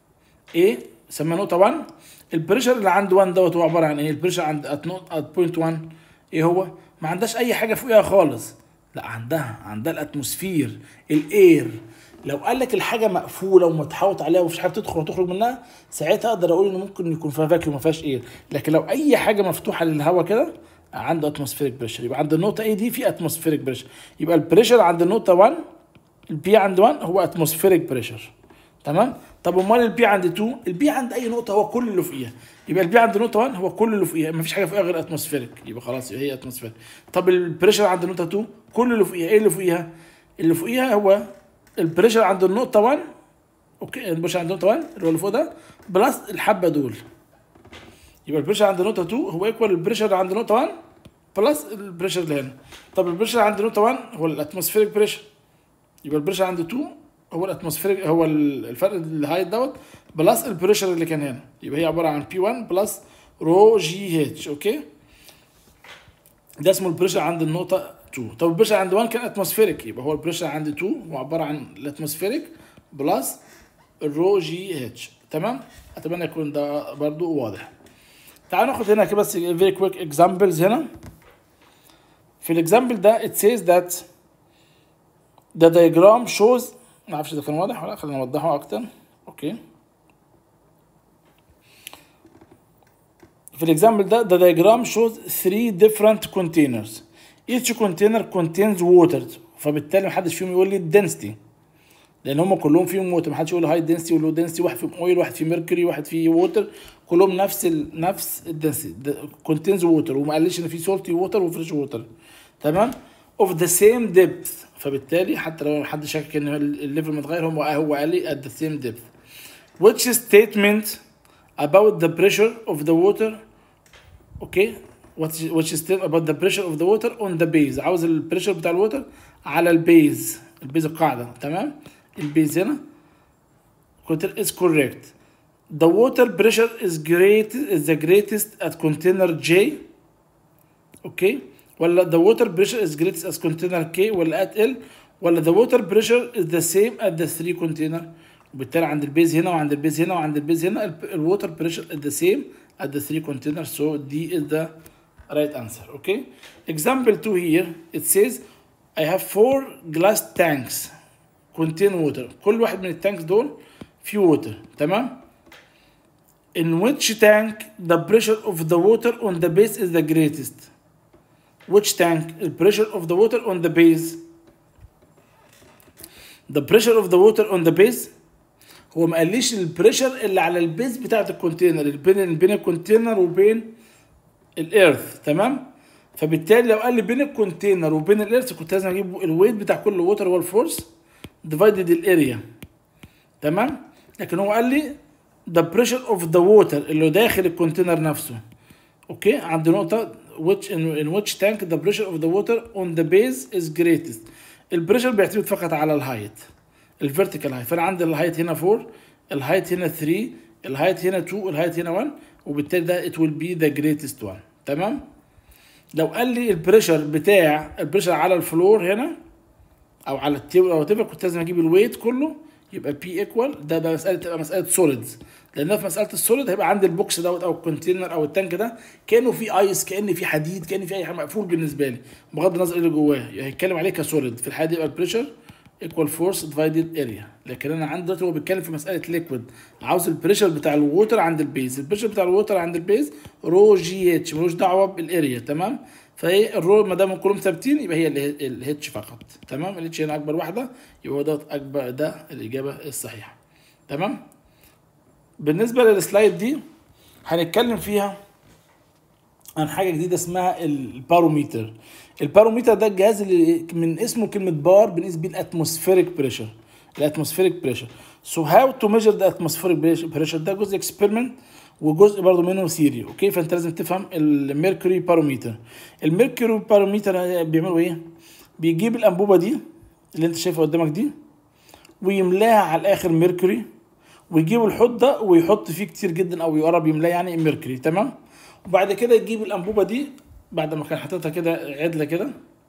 A سميها نقطه 1 البريشر اللي عند 1 دوت هو عباره عن ايه البريشر عند at, not, at point 1 ايه هو ما عندهاش اي حاجه فوقها خالص لا عندها عندها الاتموسفير الاير لو قال لك الحاجه مقفوله ومتحوط عليها ومفيش حاجه تدخل وتخرج منها ساعتها اقدر اقول ان ممكن يكون فيها فاكيوم ما فيهاش اير لكن لو اي حاجه مفتوحه للهواء كده عنده اتموسفيريك بريشر يبقى عند النقطه ايه دي في اتموسفيريك بريشر يبقى البريشر عند النقطه 1 البي عند 1 هو اتموسفيريك بريشر تمام طب امال البي عند 2 البي عند اي نقطه هو كل اللي فوقيها يبقى البي عند نقطه 1 هو كل اللي فوقيها مفيش حاجه فوقيها غير اتموسفيريك يبقى خلاص يبقى هي اتموسفيريك طب البريشر عند النقطه 2 كل اللي فوقيها ايه اللي فوقيها اللي فوقيها هو البريشر عند النقطه 1 اوكي البريشر عند النقطه 1 اللي هو اللي فوق ده بلس الحبه دول يبقى البريشر عند النقطه 2 هو ايكوال البريشر عند النقطه 1 بلس البريشر اللي هنا طب البريشر عند النقطه 1 هو الاتموسفيريك بريشر يبقى البريشر عند 2 هو الاتموسفيريك هو الفرق الهايت دوت بلس البريشر اللي كان هنا يبقى هي عباره عن بي 1 بلس رو جي اتش اوكي ده اسمه البريشر عند النقطه 2 طب البريشر عند 1 كان اتموسفيريك يبقى هو البريشر عند 2 هو عباره عن الاتموسفيريك بلس الرو جي اتش تمام اتمنى يكون ده برضو واضح تعالوا ناخد هنا كده بس فيري كويك اكزامبلز هنا في الاكزامبل ده it says that the diagram shows ما اعرفش اذا كان واضح ولا خلينا نوضحه اكتر اوكي في الاكزامبل ده the diagram shows three different containers each container contains water فبالتالي محدش فيهم يقول لي الدنسيتي لان هم كلهم فيهم ووتر محدش يقول هاي دنسيتي ولو دنسيتي واحد فيهم اويل واحد فيه ميركوري واحد فيه ووتر كلهم نفس ال نفس الدنسيتي كونتينز ووتر وما قالش ان في سولتي ووتر وفريش ووتر تمام اوف ذا سيم ديبث فبالتالي حتى لو حد شاكك ان الليفل متغير هو هو قال لي at the same depth which statement about the pressure of the water okay which which statement about the pressure of the water on the base عاوز البريشر بتاع الووتر على البيز البيز القاعدة تمام البيز هنا container is correct the water pressure is great is the greatest at container J okay ولا the water pressure is greatest as container K ولا at L ولا the water pressure is the same at the three container وبالتالي عند البيز هنا وعند البيز هنا وعند البيز هنا ال water pressure is the same at the three containers so D is the right answer okay example 2 here it says I have four glass tanks contain water كل واحد من التانكس دول فيه water تمام in which tank the pressure of the water on the base is the greatest which tank the pressure of the water on the base the pressure of the water on the base هو ما قاليش البريشر اللي على البيز بتاعت الكونتينر اللي بين بين الكونتينر وبين الارث تمام فبالتالي لو قال لي بين الكونتينر وبين الارث كنت لازم اجيب الويت بتاع كل ووتر هو الفورس ديفايدد الاريا تمام لكن هو قال لي the pressure of the water اللي داخل الكونتينر نفسه اوكي عند نقطه which in, in which tank the pressure of the water on the base is greatest البريشر بيعتمد فقط على الهايت الفيرتيكال هايت فانا عندي الهايت هنا 4 الهايت هنا 3 الهايت هنا 2 الهايت هنا 1 وبالتالي ده it will be the greatest one تمام لو قال لي البريشر بتاع البريشر على الفلور هنا او على التيبل او whatever كنت لازم اجيب الويت كله يبقى بي ايكوال ده ده مساله تبقى مساله سوليدز لان في مساله السوليد هيبقى عندي البوكس دوت او الكونتينر او التانك ده كانه في ايس كان في حديد كان في اي حاجه مقفول بالنسبه لي بغض النظر ايه اللي جواه هيتكلم عليه كسوليد في الحاله دي يبقى البريشر ايكوال فورس ديفايدد اريا لكن انا عندي دلوقتي هو بيتكلم في مساله ليكويد عاوز البريشر بتاع الووتر عند البيز البريشر بتاع الووتر عند البيز رو جي اتش ملوش دعوه بالاريا تمام فهي الرو ما دام كلهم ثابتين يبقى هي الهيتش فقط تمام الهيتش هنا اكبر واحده يبقى هو دوت اكبر ده الاجابه الصحيحه تمام بالنسبه للسلايد دي هنتكلم فيها عن حاجه جديده اسمها الباروميتر الباروميتر ده الجهاز اللي من اسمه كلمه بار بنقيس بيه الاتموسفيريك بريشر الاتموسفيريك بريشر سو هاو تو ميجر ذا اتموسفيريك بريشر ده جزء اكسبيرمنت وجزء برضه منه ثيري اوكي فانت لازم تفهم الميركوري باروميتر الميركوري باروميتر بيعملوا ايه بيجيب الانبوبه دي اللي انت شايفها قدامك دي ويملاها على الاخر ميركوري ويجيب الحوض ده ويحط فيه كتير جدا او يقرب يملاه يعني ميركوري تمام وبعد كده يجيب الانبوبه دي بعد ما كان حاططها كده عدله كده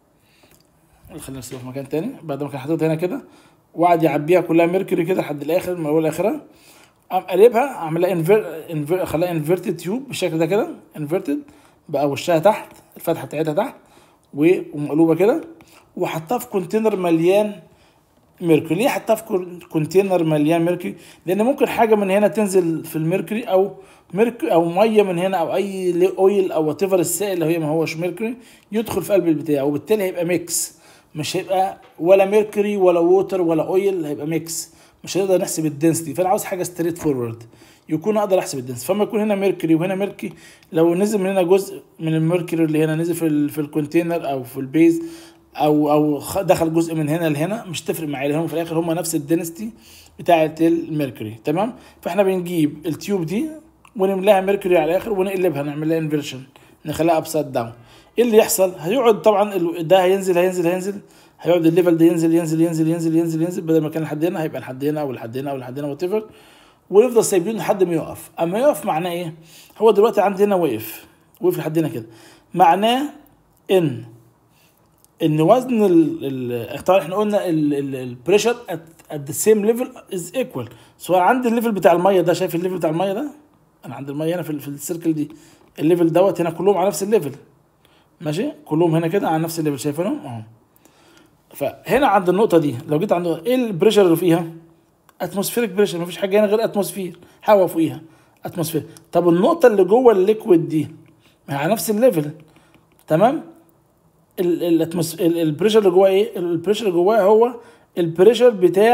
خلينا نسيبها في مكان تاني بعد ما كان حاططها هنا كده وقعد يعبيها كلها ميركوري كده لحد الاخر من اول لاخرها قام قلبها عاملها انفير انفير خلاها انفيرتد تيوب بالشكل ده كده انفيرتد بقى وشها تحت الفتحه بتاعتها تحت ومقلوبه كده وحطها في كونتينر مليان ميركوري ليه حطها في كونتينر مليان ميركوري لان ممكن حاجه من هنا تنزل في الميركوري او ميركوري او ميه من هنا او اي اويل او وات ايفر السائل اللي هي ما هوش ميركوري يدخل في قلب البتاع وبالتالي هيبقى ميكس مش هيبقى ولا ميركوري ولا ووتر ولا اويل هيبقى ميكس مش هنقدر نحسب الدنسيتي فانا عاوز حاجه ستريت فورورد يكون اقدر احسب الدنسيتي فما يكون هنا ميركوري وهنا ميركوري لو نزل من هنا جزء من الميركوري اللي هنا نزل في ال في الكونتينر او في البيز او او دخل جزء من هنا لهنا مش تفرق معايا لان هم في الاخر هم نفس الدنسيتي بتاعه الميركوري تمام فاحنا بنجيب التيوب دي ونملاها ميركوري على الاخر ونقلبها نعمل لها انفيرشن نخليها ابسايد داون ايه اللي يحصل هيقعد طبعا ده هينزل هينزل هينزل هيقعد الليفل ده ينزل ينزل ينزل ينزل ينزل ينزل بدل ما كان لحد هنا هيبقى لحد هنا او لحد هنا او لحد هنا وات ايفر ونفضل سايبينه لحد ما يقف اما يقف معناه ايه هو دلوقتي عندي هنا وقف وقف لحد هنا كده معناه ان ان وزن ال طبعا احنا قلنا البريشر ات ذا سيم ليفل از ايكوال سواء عندي الليفل بتاع الميه ده شايف الليفل بتاع الميه ده انا عند الميه هنا في, في السيركل دي الليفل دوت هنا كلهم على نفس الليفل ماشي كلهم هنا كده على نفس الليفل شايفينهم اهو فهنا عند النقطه دي لو جيت عند ايه البريشر اللي فيها اتموسفيريك بريشر مفيش حاجه هنا غير اتموسفير هواء فوقيها اتموسفير طب النقطه اللي جوه الليكويد دي ما على نفس الليفل تمام البريشر اللي جواه ايه البريشر اللي جواه هو البريشر بتاع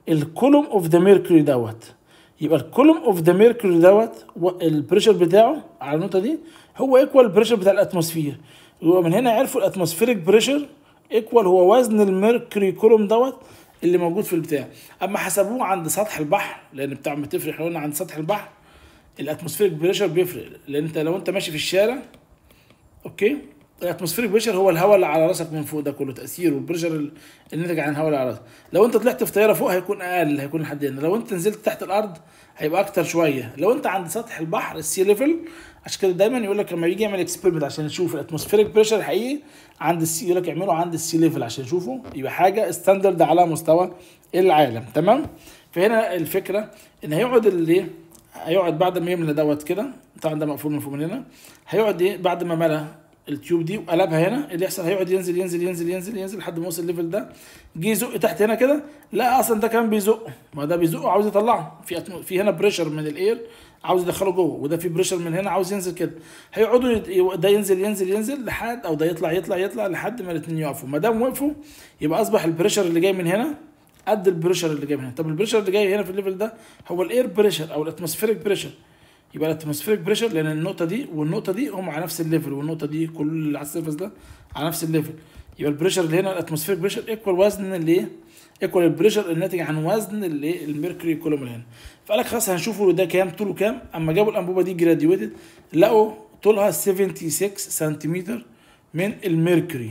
الكولوم اوف ذا ميركوري دوت يبقى الكولوم اوف ذا ميركوري دوت البريشر بتاعه على النقطه دي هو ايكوال البريشر بتاع الاتموسفير يبقى من هنا عرفوا الاتموسفيريك بريشر ايكوال هو وزن الميركوري كولوم دوت اللي موجود في البتاع اما حسبوه عند سطح البحر لان بتاع ما تفرق احنا قلنا عند سطح البحر الاتموسفيريك بريشر بيفرق لان انت لو انت ماشي في الشارع اوكي الاتموسفيريك بريشر هو الهواء اللي على راسك من فوق ده كله تاثيره البريشر اللي ناتج عن الهواء اللي على راسك لو انت طلعت في طياره فوق هيكون اقل هيكون لحد هنا لو انت نزلت تحت الارض هيبقى اكتر شويه لو انت عند سطح البحر السي ليفل عشان كده دايما يقول لك لما يجي يعمل اكسبيرمنت عشان يشوف الاتموسفيريك بريشر الحقيقي عند السي يقول لك اعمله عند السي ليفل عشان يشوفه يبقى حاجه ستاندرد على مستوى العالم تمام فهنا الفكره ان هيقعد اللي هيقعد بعد ما يملى دوت كده طبعا ده مقفول من فوق من هنا هيقعد ايه بعد ما ملى التيوب دي وقلبها هنا اللي يحصل هيقعد ينزل ينزل ينزل ينزل ينزل لحد ما وصل الليفل ده جه يزق تحت هنا كده لا اصلا ده كان بيزق ما ده بيزقه عاوز يطلعه في أتم... في هنا بريشر من الاير عاوز يدخله جوه وده في بريشر من هنا عاوز ينزل كده هيقعدوا يت... ده ينزل ينزل ينزل لحد او ده يطلع يطلع يطلع لحد ما الاثنين يقفوا ما دام وقفوا يبقى اصبح البريشر اللي جاي من هنا قد البريشر اللي جاي من هنا طب البريشر اللي جاي هنا في الليفل ده هو الاير بريشر او الاتموسفيريك بريشر يبقى الاتموسفيريك بريشر لان النقطه دي والنقطه دي هم على نفس الليفل والنقطه دي كل اللي على السيرفس ده على نفس الليفل يبقى البريشر اللي هنا الاتموسفيريك بريشر ايكوال وزن اللي ايه ايكوال البريشر الناتج عن وزن اللي الميركوري كولوم اللي هنا فقال لك خلاص هنشوفه ده كام طوله كام اما جابوا الانبوبه دي جراديويتد لقوا طولها 76 سنتيمتر من الميركوري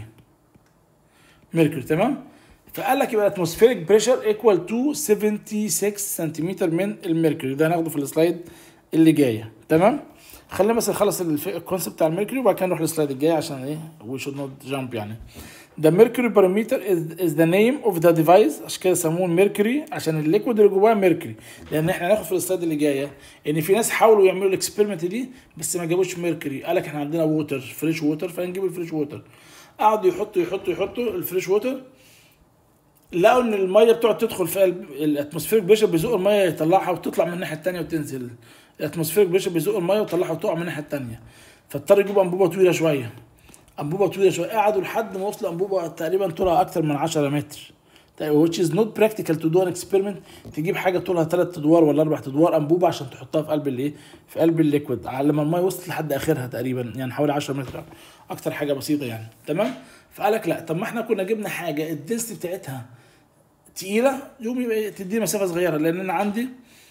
ميركوري تمام فقال لك يبقى الاتموسفيريك بريشر ايكوال تو 76 سنتيمتر من الميركوري ده هناخده في السلايد اللي جايه تمام خلينا بس نخلص الكونسيبت بتاع الميركوري وبعد كده نروح للسلايد الجاي عشان ايه وي شود نوت جامب يعني The mercury parameter is, is the name of the device عشان كده سموه الميركوري عشان الليكويد اللي جواه ميركوري لان احنا هناخد في السلايد اللي جايه ان في ناس حاولوا يعملوا الاكسبيرمنت دي بس ما جابوش ميركوري قال لك احنا عندنا ووتر فريش ووتر فنجيب الفريش ووتر قعدوا يحطوا يحطوا يحطوا الفريش ووتر لقوا ان الميه بتقعد تدخل في قلب الاتموسفيريك بريشر بيزق الميه يطلعها وتطلع من الناحيه الثانيه وتنزل الاتموسفيريك بريشر بيزق الميه ويطلعها وتقع من الناحيه الثانيه فاضطر يجيبوا انبوبه طويله شويه انبوبه طويله شويه قعدوا لحد ما وصلوا انبوبه تقريبا طولها اكتر من 10 متر which is not practical to do an experiment تجيب حاجه طولها ثلاث ادوار ولا اربع ادوار انبوبه عشان تحطها في قلب الايه في قلب الليكويد لما الميه وصلت لحد اخرها تقريبا يعني حوالي 10 متر اكتر حاجه بسيطه يعني تمام فقال لك لا طب ما احنا كنا جبنا حاجه الدنسيتي بتاعتها تقيله يقوم يبقى تدي مسافه صغيره لان انا عندي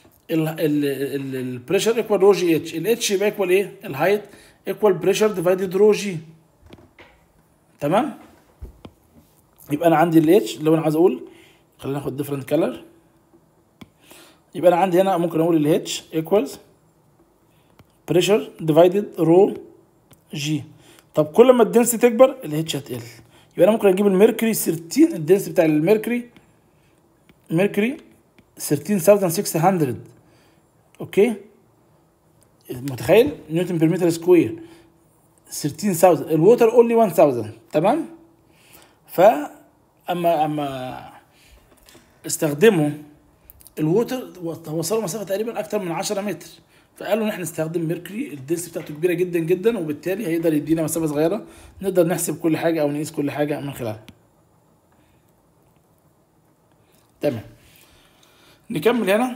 البريشر ايكوال رو جي اتش الاتش يبقى ايكوال ايه الهايت ايكوال بريشر ديفايدد رو جي تمام يبقى انا عندي الاتش لو انا عايز اقول خلينا ناخد ديفرنت كلر يبقى انا عندي هنا ممكن اقول الاتش ايكوالز بريشر ديفايدد رو جي طب كل ما الدنسي تكبر الاتش هتقل يبقى انا ممكن اجيب الميركوري 13 الدنسي بتاع الميركوري ميركوري 13600 اوكي متخيل نيوتن بير متر سكوير 13000 الووتر اونلي 1000 تمام ف اما اما استخدموا الووتر وصلوا مسافه تقريبا اكتر من 10 متر فقالوا ان احنا نستخدم ميركوري الدنس بتاعته كبيره جدا جدا وبالتالي هيقدر يدينا مسافه صغيره نقدر نحسب كل حاجه او نقيس كل حاجه من خلالها تمام نكمل هنا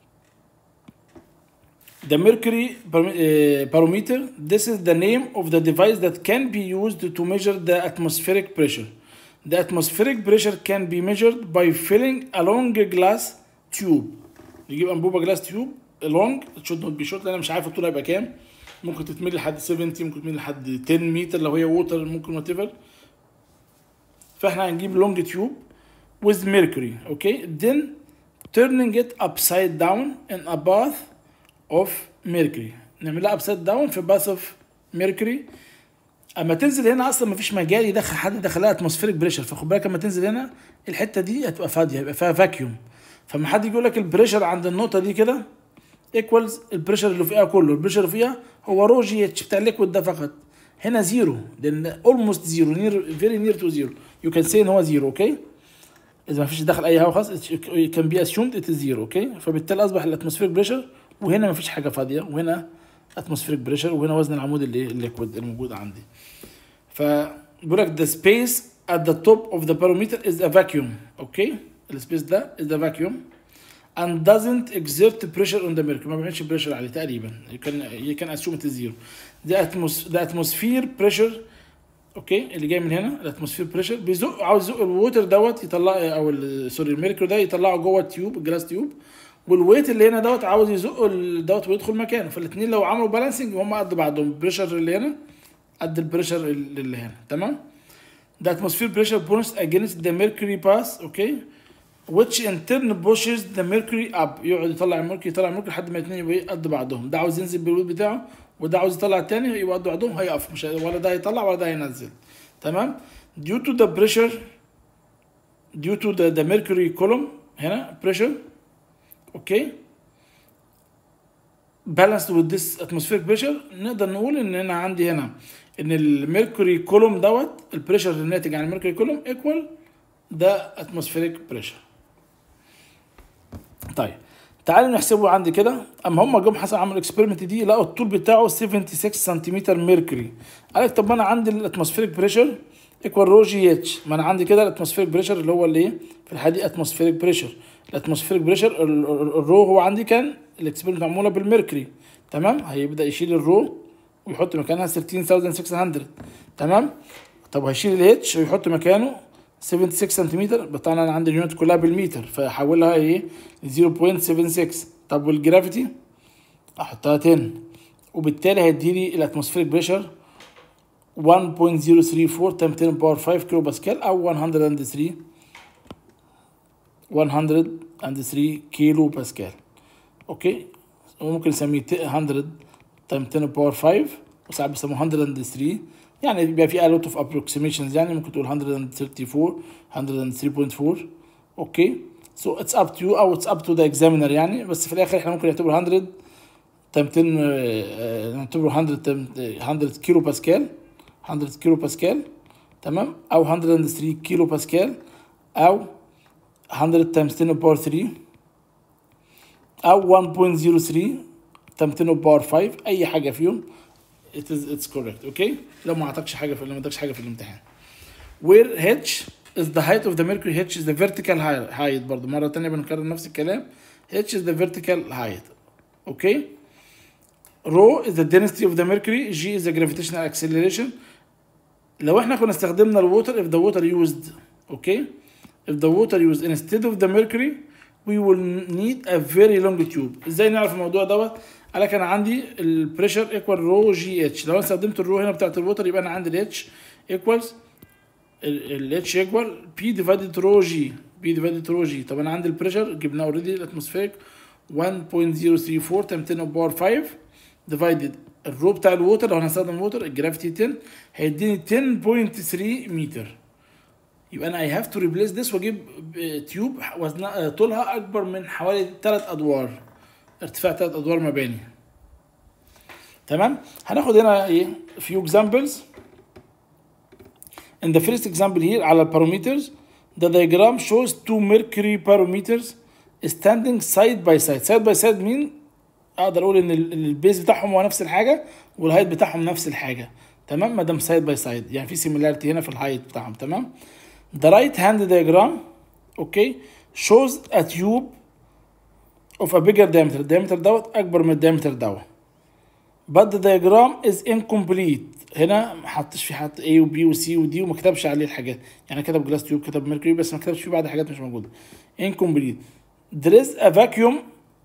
The mercury barometer this is the name of the device that can be used to measure the atmospheric pressure The atmospheric pressure can be measured by filling a long glass tube نجيب انبوبه جلاس تيوب لونج should not be short لان انا مش عارف الطول هيبقى كام ممكن تتملي لحد 70 ممكن تتملي لحد 10 متر لو هي ووتر ممكن وات ايفر فاحنا هنجيب لونج تيوب with mercury okay then turning it upside down in a bath of mercury نعملها upside down في bath of mercury اما تنزل هنا اصلا مفيش مجال يدخل حد يدخلها اتموسفيريك بريشر فخد بالك اما تنزل هنا الحته دي هتبقى فاضيه هيبقى فيها فاكيوم فما حد يقول لك البريشر عند النقطه دي كده ايكوالز البريشر اللي فيها كله البريشر اللي فيها هو رو جي اتش بتاع الليكويد ده فقط هنا زيرو لان اولموست زيرو نير فيري نير تو زيرو يو كان سي ان هو زيرو اوكي اذا ما فيش دخل اي هواء خالص كان بي اسيومد ات زيرو اوكي فبالتالي اصبح الاتموسفيريك بريشر وهنا ما فيش حاجه فاضيه وهنا اتموسفيريك بريشر وهنا وزن العمود اللي الليكويد الموجود عندي فبيقول لك the space at the top of the barometer is a vacuum اوكي السبيس ده is the vacuum and doesn't exert pressure on the mercury ما بيعملش بريشر عليه تقريبا you can you can assume it is zero the atmos the atmosphere pressure اوكي اللي جاي من هنا الاتموسفير بريشر بيزق عاوز يزق الووتر دوت يطلع او ال- سوري الميركوري ده يطلعه جوه التيوب الجلاس تيوب والويت اللي هنا دوت عاوز يزق ال- دوت ويدخل مكانه فالاثنين لو عملوا بالانسنج هم قد بعضهم البريشر اللي هنا قد البريشر اللي هنا تمام the atmosphere pressure pulls against the mercury pass اوكي which in turn pushes the mercury up يقعد يطلع الميركوري يطلع الميركوري لحد ما الاثنين يبقوا إيه؟ قد بعضهم ده عاوز ينزل بالويت بتاعه وده عاوز يطلع التاني يبقى قد بعضهم هيقف مش هي- ولا ده هيطلع ولا ده هينزل تمام due to the pressure due to the, the mercury column هنا pressure اوكي balanced with this atmospheric pressure نقدر نقول ان انا عندي هنا ان الميركوري كولوم دوت البريشر الناتج عن الميركوري كولوم ايكوال ده اتموسفيريك بريشر طيب تعالوا نحسبه عندي كده اما هم جم حسب عملوا الاكسبيرمنت دي لقوا الطول بتاعه 76 سنتيمتر ميركوري قال لك طب ما انا عندي الاتموسفيريك بريشر ايكوال رو جي اتش ما انا عندي كده الاتموسفيريك بريشر اللي هو الايه في الحاله دي اتموسفيريك بريشر الاتموسفيريك بريشر الرو هو عندي كان الاكسبيرمنت معموله بالميركوري تمام هيبدا يشيل الرو ويحط مكانها 13600 تمام طب هيشيل الاتش ويحط مكانه 76 سنتيمتر طبعا انا عندي اليونت كلها بالمتر فاحولها ايه ل 0.76 طب والجرافيتي احطها 10 وبالتالي هيديلي الاتموسفيريك بريشر 1.034 تايم 10 باور 5 كيلو باسكال او 103 103 كيلو باسكال اوكي وممكن نسميه 100 تايم 10 باور 5 وساعات بيسموه 103 يعني بيبقى في a lot of approximations يعني ممكن تقول 134 103.4 اوكي so it's up to you او it's up to the examiner يعني بس في الاخر احنا ممكن نعتبر 100 تايم 10 آه، نعتبره 100 تايم 100 كيلو باسكال 100 كيلو باسكال تمام او 103 كيلو باسكال او 100 تايمز 10 باور 3 او 1.03 تايم 10 باور 5 اي حاجه فيهم it is it's correct اوكي لو ما اعطاكش حاجه في لو ما ادكش حاجه في الامتحان where h is the height of the mercury h is the vertical hei- height برضو مره تانية بنكرر نفس الكلام h is the vertical height اوكي rho is the density of the mercury g is the gravitational acceleration لو احنا كنا استخدمنا الووتر if the water used اوكي if the water used instead of the mercury we will need a very long tube ازاي نعرف الموضوع دوت قال لك انا عندي البريشر ايكوال رو جي اتش لو انا استخدمت الرو هنا بتاعت الووتر يبقى انا عندي الاتش ايكوالز الاتش ايكوال بي ديفايدد رو جي بي ديفايدد رو جي طب انا عندي البريشر جبناه اوريدي الاتموسفيريك 1.034 تايم 10 باور 5 ديفايدد الرو بتاع الووتر لو هنستخدم الووتر الجرافيتي 10 هيديني 10.3 متر يبقى انا اي هاف تو ريبليس ذس واجيب تيوب وزنها طولها اكبر من حوالي 3 ادوار ارتفاع 3 ادوار مباني تمام هناخد هنا ايه few examples in the first example here على الباروميترز the diagram shows two mercury barometers standing side by side side by side مين اقدر اقول ان ال- البيز بتاعهم هو نفس الحاجه والهايت بتاعهم نفس الحاجه تمام ما دام سايد باي سايد يعني في سيميلاريتي هنا في الهايت بتاعهم تمام the right hand diagram اوكي shows a tube of a bigger diameter الدايمتر دوت اكبر من الدايمتر دوت but the diagram is incomplete هنا ما حطش في حط A و B و C و D وما كتبش عليه الحاجات يعني كتب جلاس تيوب كتب ميركوري بس ما كتبش فيه بعض حاجات مش موجوده incomplete there is a vacuum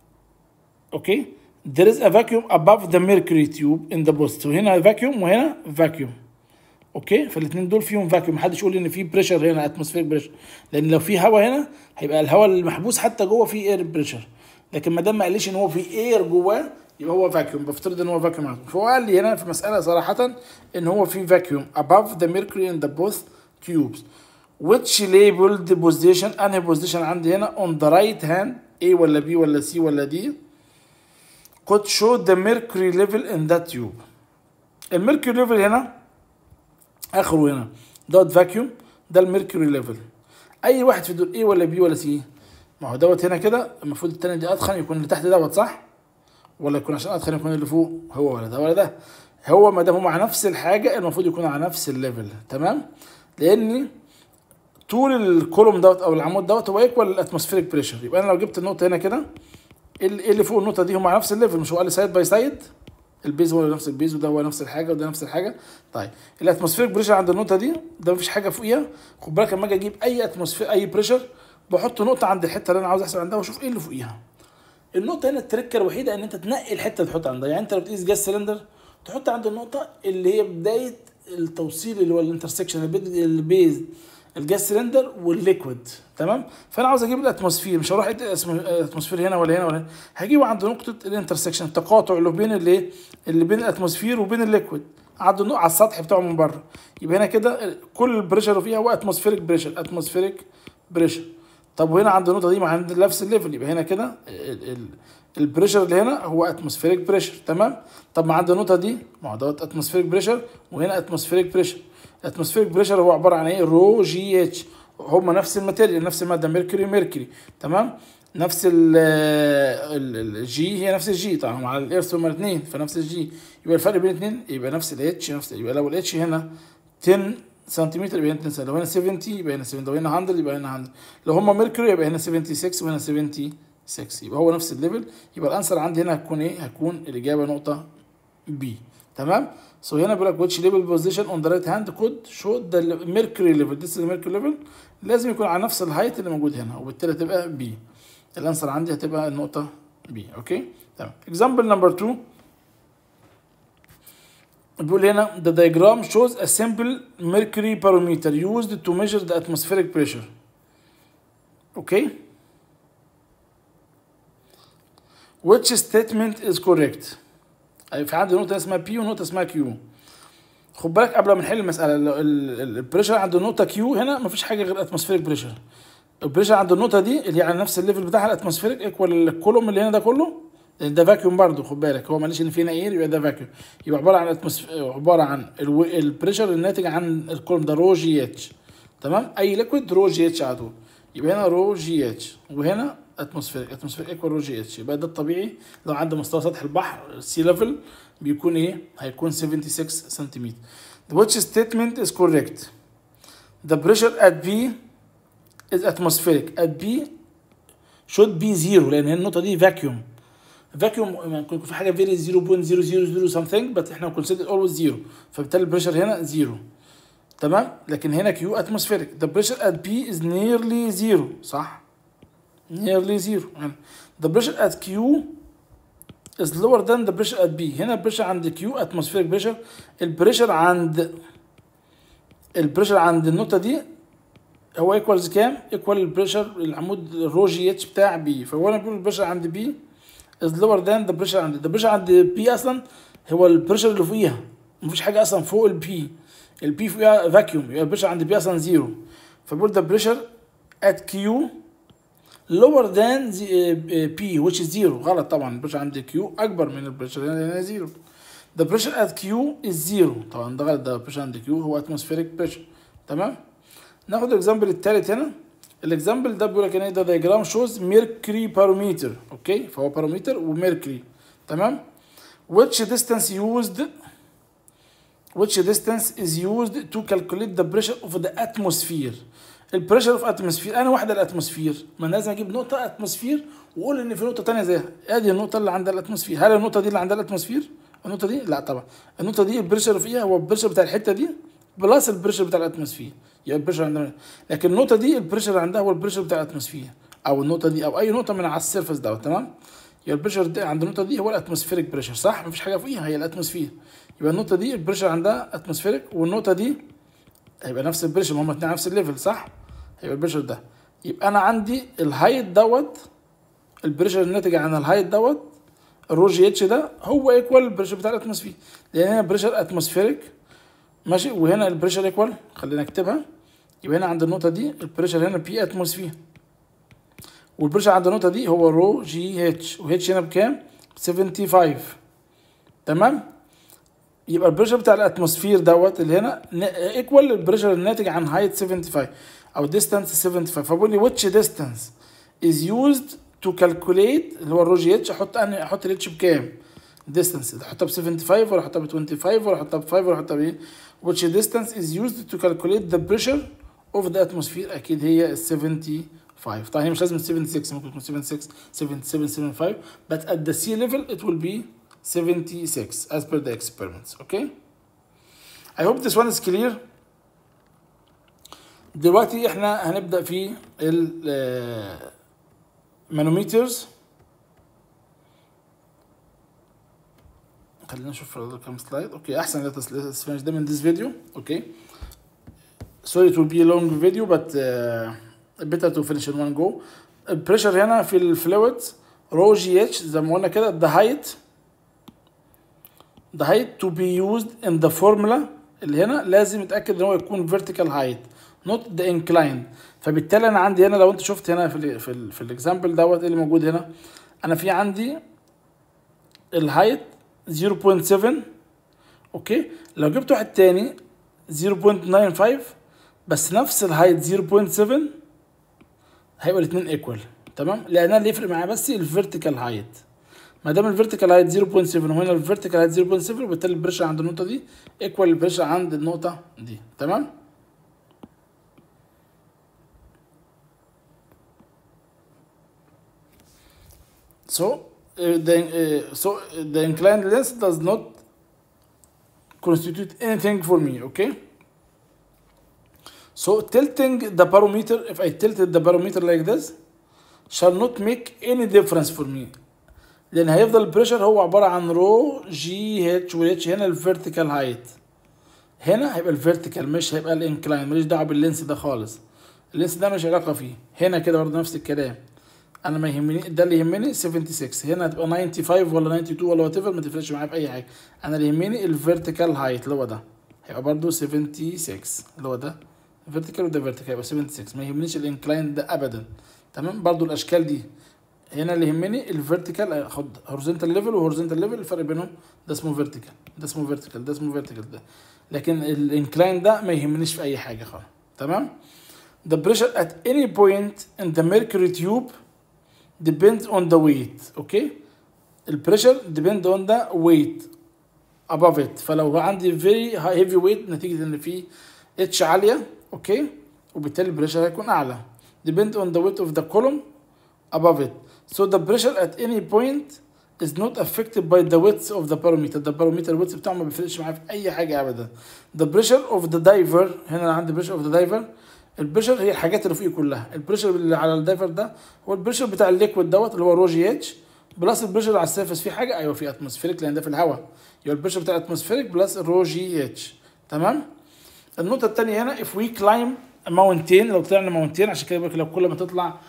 اوكي there is a vacuum above the mercury tube in the post وهنا vacuum وهنا vacuum اوكي فالاثنين دول فيهم فاكيوم محدش يقول ان في بريشر هنا اتموسفيريك بريشر لان لو في هواء هنا هيبقى الهواء المحبوس حتى جوه فيه اير بريشر لكن ما دام ما قاليش ان هو في اير جواه يبقى هو فاكيوم بفترض ان هو فاكيوم عادي فهو قال لي هنا في مساله صراحه ان هو في فاكيوم above the mercury in the both tubes which labeled position انهي بوزيشن عندي هنا on the right hand A ولا B ولا C ولا D could show the mercury level in that tube الميركوري ليفل هنا اخره هنا دوت فاكيوم ده الميركوري ليفل اي واحد في دول ايه ولا بي ولا سي ما هو دوت هنا كده المفروض التاني دي ادخن يكون اللي تحت دوت صح ولا يكون عشان ادخن يكون اللي فوق هو ولا ده ولا ده هو ما دام هو مع نفس الحاجه المفروض يكون على نفس الليفل تمام لان طول الكولوم دوت او العمود دوت هو ايكوال الاتموسفيريك بريشر يبقى انا لو جبت النقطه هنا كده ايه اللي إيه اللي فوق النقطه دي هم على نفس الليفل مش هو قال لي سايد باي سايد البيز هو نفس البيز وده هو نفس الحاجه وده نفس الحاجه طيب الاتموسفيريك بريشر عند النقطه دي ده مفيش حاجه فوقيها خد بالك لما اجي اجيب اي اتموسفير اي بريشر بحط نقطه عند الحته اللي انا عاوز احسب عندها واشوف ايه اللي فوقيها النقطه هنا التركه الوحيده ان انت تنقي الحته اللي تحط عندها يعني انت لو بتقيس جاز سلندر تحط عند النقطه اللي هي بدايه التوصيل اللي هو الانترسكشن البيز الجاز سلندر والليكويد تمام فانا عاوز اجيب الاتموسفير مش هروح الاتموسفير هنا ولا هنا ولا هنا هجيبه عند نقطه الانترسكشن التقاطع اللي بين الايه اللي بين الاتموسفير وبين الليكويد عند النقطه على السطح بتاعه من بره يبقى هنا كده كل البريشر فيها هو اتموسفيريك بريشر اتموسفيريك بريشر طب وهنا عند النقطه دي مع عند نفس الليفل يبقى هنا كده البريشر اللي هنا هو اتموسفيريك بريشر تمام طب ما عند النقطه دي ما هو دوت اتموسفيريك بريشر وهنا اتموسفيريك بريشر الاتموسفيريك بريشر هو عباره عن ايه رو جي اتش هما نفس الماتيريال نفس الماده ميركوري ميركوري تمام نفس الجي هي نفس الجي طبعا مع الارث هما الاثنين فنفس الجي يبقى الفرق بين الاثنين يبقى نفس الاتش نفس يبقى لو الاتش هنا 10 سنتيمتر يبقى هنا 10 لو هنا 70 يبقى هنا 70 لو هنا 100 يبقى هنا 100 لو هما ميركوري يبقى هنا 76 وهنا 76 يبقى هو نفس الليفل يبقى الانسر عندي هنا هتكون ايه هتكون الاجابه نقطه بي تمام سو so هنا بيقول لك which level position on the right hand could show the mercury level this is the mercury level لازم يكون على نفس الهايت اللي موجود هنا وبالتالي هتبقى بي الانسر عندي هتبقى النقطه بي اوكي تمام example number 2 بيقول هنا the diagram shows a simple mercury barometer used to measure the atmospheric pressure اوكي which statement is correct في عندي نقطة اسمها بي ونقطة اسمها كيو خد بالك قبل ما نحل المسألة البريشر عند النقطة كيو هنا مفيش حاجة غير اتموسفيريك بريشر البريشر عند النقطة دي اللي هي على نفس الليفل بتاعها الاتموسفيريك ايكوال الكولوم اللي هنا ده كله ده فاكيوم برضه خد بالك هو معلش ان في هنا اير يبقى ده فاكيوم يبقى عبارة عن عبارة عن البريشر الناتج عن الكولوم ده رو جي اتش تمام اي ليكويد رو جي اتش على طول يبقى هنا رو جي اتش وهنا اتموسفيريك اتموسفيريك ايكوال رو جي اتش يبقى ده الطبيعي لو عند مستوى سطح البحر سي ليفل بيكون ايه هيكون 76 سنتيمتر which statement is correct the pressure at B is atmospheric at B should be zero لان النقطه دي vacuum vacuum ممكن يكون في حاجه very 0.000 something but احنا consider always zero فبالتالي البريشر هنا زيرو تمام لكن هنا Q atmospheric the pressure at B is nearly zero صح nearly zero يعني the pressure at Q is lower than the pressure at B هنا البريشر عند Q atmospheric pressure البريشر عند البريشر عند النقطة دي هو ايكوالز كام؟ ايكوال البريشر العمود الرو جي اتش بتاع بي فهو انا بقول البريشر عند بي is lower than the pressure عند the pressure عند بي اصلا هو البريشر اللي فوقيها مفيش حاجة اصلا فوق البي البي فوقيها فاكيوم يبقى البريشر عند بي اصلا زيرو فبقول the pressure at Q lower than P which is zero غلط طبعا البريشر عند Q أكبر من البريشر هنا زيرو the pressure at Q is zero طبعا ده غلط ده البريشر عند Q هو atmospheric pressure تمام ناخد الاكزامبل التالت هنا الاكزامبل ده بيقول لك ان ده diagram shows mercury barometer اوكي فهو باروميتر وميركوري تمام which distance used which distance is used to calculate the pressure of the atmosphere البريشر اوف اتموسفير انا واحده الاتموسفير ما لازم اجيب نقطه اتموسفير واقول ان في نقطه ثانيه زيها ادي النقطه اللي عندها الاتموسفير هل النقطه دي اللي عندها الاتموسفير النقطه دي لا طبعا النقطه دي البريشر فيها هو البريشر بتاع الحته دي بلس البريشر بتاع الاتموسفير يبقى البريشر عندنا لكن النقطه دي البريشر عندها هو البريشر بتاع الاتموسفير او النقطه دي او اي نقطه من على السيرفس دوت تمام يبقى البريشر دي عند النقطه دي هو الاتموسفيريك بريشر صح مفيش حاجه فوقيها هي الاتموسفير يبقى النقطه دي البريشر عندها اتموسفيريك والنقطه دي هيبقى نفس البريشر ما هم الاثنين نفس الليفل صح هيبقى البريشر ده يبقى انا عندي الهايت دوت البريشر الناتج عن الهايت دوت الرو جي اتش ده هو ايكوال البريشر بتاع الاتموسفير لان هنا بريشر اتموسفيريك ماشي وهنا البريشر ايكوال خلينا نكتبها يبقى هنا عند النقطه دي البريشر هنا بي اتموسفير والبريشر عند النقطه دي هو رو جي اتش واتش هنا بكام 75 تمام يبقى البريشر بتاع الاتموسفير دوت اللي هنا ايكوال البريشر الناتج عن هايت 75 او ديستانس 75 فبقول لي which distance is used to calculate اللي هو الرو جي اتش احط انا احط الاتش بكام؟ distance احطها ب 75 ولا احطها ب 25 ولا احطها ب 5 ولا احطها بايه؟ which distance is used to calculate the pressure اوف ذا اتموسفير اكيد هي 75 طيب هي مش لازم 76 ممكن تكون 76 77 75 but at the sea level it will be 76 as per the experiments okay I hope this one is clear دلوقتي احنا هنبدأ في المانوميترز خلينا نشوف كم سلايد اوكي احسن let's finish them in this video okay sorry it will be a long video but uh, better to finish in one go البريشر هنا في الفلويد رو جي اتش زي ما قلنا كده the height the height to be used in the formula اللي هنا لازم يتاكد ان هو يكون vertical height not the incline فبالتالي انا عندي هنا لو انت شفت هنا في ال في ال في الاكزامبل دوت اللي موجود هنا انا في عندي الهايت 0.7 اوكي لو جبت واحد تاني 0.95 بس نفس الهايت 0.7 هيبقى الاثنين ايكوال تمام لان اللي يفرق معايا بس الفيرتيكال هايت ما دام الفيرتيكال هايت 0.7 وهنا الفيرتيكال هايت 0.7 وبالتالي البريشر عند النقطه دي ايكوال البريشر عند النقطه دي تمام so uh, the uh, so the inclined lens does not constitute anything for me okay so tilting the barometer if I tilted the barometer like this shall not make any difference for me لان هيفضل البريشر هو عباره عن رو جي اتش والاتش هنا الفيرتيكال هايت هنا هيبقى الفيرتيكال مش هيبقى الانكلاين ماليش دعوه باللينس ده خالص اللينس ده مش علاقه فيه هنا كده برضه نفس الكلام انا ما يهمني ده اللي يهمني 76 هنا هتبقى 95 ولا 92 ولا وات ايفر ما تفرقش معايا في اي حاجه انا اللي يهمني الفيرتيكال هايت اللي هو ده هيبقى برضه 76 اللي هو ده فيرتيكال وده فيرتيكال هيبقى 76 ما يهمنيش الانكلاين ده ابدا تمام برضه الاشكال دي هنا اللي يهمني الفيرتيكال اخد هورزونتال ليفل وهورزونتال ليفل الفرق بينهم ده اسمه فيرتيكال ده اسمه فيرتيكال ده اسمه فيرتيكال ده لكن الانكلاين ده ما يهمنيش في اي حاجه خالص تمام the pressure at any point in the mercury tube depends on the weight اوكي البريشر depend on the weight above it فلو عندي very heavy weight نتيجه ان في اتش عاليه اوكي وبالتالي البريشر هيكون اعلى depend on the weight of the column above it so the pressure at any point is not affected by the width of the parameter the parameter width بتاعه ما بيفرقش معايا في اي حاجه ابدا the pressure of the diver هنا انا عندي pressure of the diver البريشر هي الحاجات اللي فوقيه كلها البريشر اللي على الدايفر ده هو البريشر بتاع الليكويد دوت اللي هو رو جي اتش بلس البريشر على السيرفس في حاجه ايوه في اتموسفيريك لان ده في الهواء يبقى البريشر بتاع الاتموسفيريك بلس الرو جي اتش تمام النقطه الثانيه هنا if we climb ماونتين لو طلعنا ماونتين عشان كده لو كل ما تطلع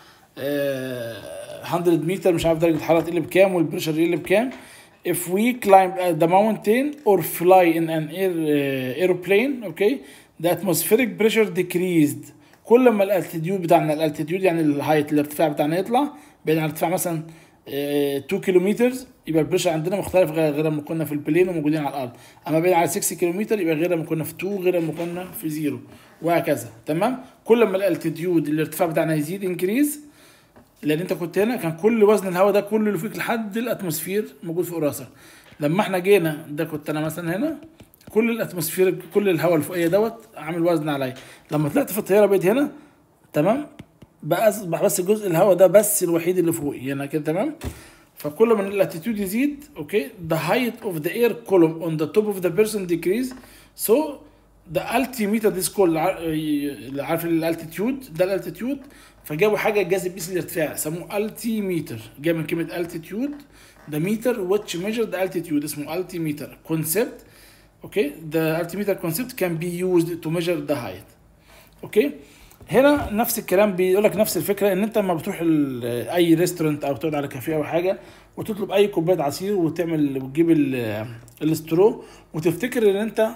آه 100 متر مش عارف درجه الحراره تقل بكام والبريشر يقل بكام if we climb the mountain or fly in an air uh, airplane okay the atmospheric pressure decreased كل ما الالتيتيود بتاعنا الالتيتيود يعني الهايت الارتفاع بتاعنا يطلع بعيد عن ارتفاع مثلا 2 كيلومتر يبقى البريشر عندنا مختلف غير غير لما كنا في البلين وموجودين على الارض اما بعيد عن 6 كيلومتر يبقى غير لما كنا في 2 غير لما كنا في 0 وهكذا تمام كل ما الالتيتيود الارتفاع بتاعنا يزيد انكريز لان انت كنت هنا كان كل وزن الهواء ده كله اللي فيك لحد الاتموسفير موجود فوق راسك لما احنا جينا ده كنت انا مثلا هنا كل الاتموسفير كل الهواء الفوقيه دوت عامل وزن عليا لما طلعت في الطياره بقيت هنا تمام بقى اصبح بس جزء الهواء ده بس الوحيد اللي فوقي هنا كده تمام فكل ما الاتيتيود يزيد اوكي the height of the air column on the top of the person decrease so the altimeter دي سكول اللي عارف الالتيتيود ده الالتيتيود فجابوا حاجه جاذب بيس الارتفاع سموه التيميتر جاي من كلمه التيتيود ده ميتر which measure the altitude اسمه التيميتر concept اوكي the altimeter concept can be used to measure the height اوكي هنا نفس الكلام بيقول لك نفس الفكره ان انت لما بتروح اي ريستورانت او تقعد على كافيه او حاجه وتطلب اي كوبايه عصير وتعمل وتجيب الاسترو وتفتكر ان انت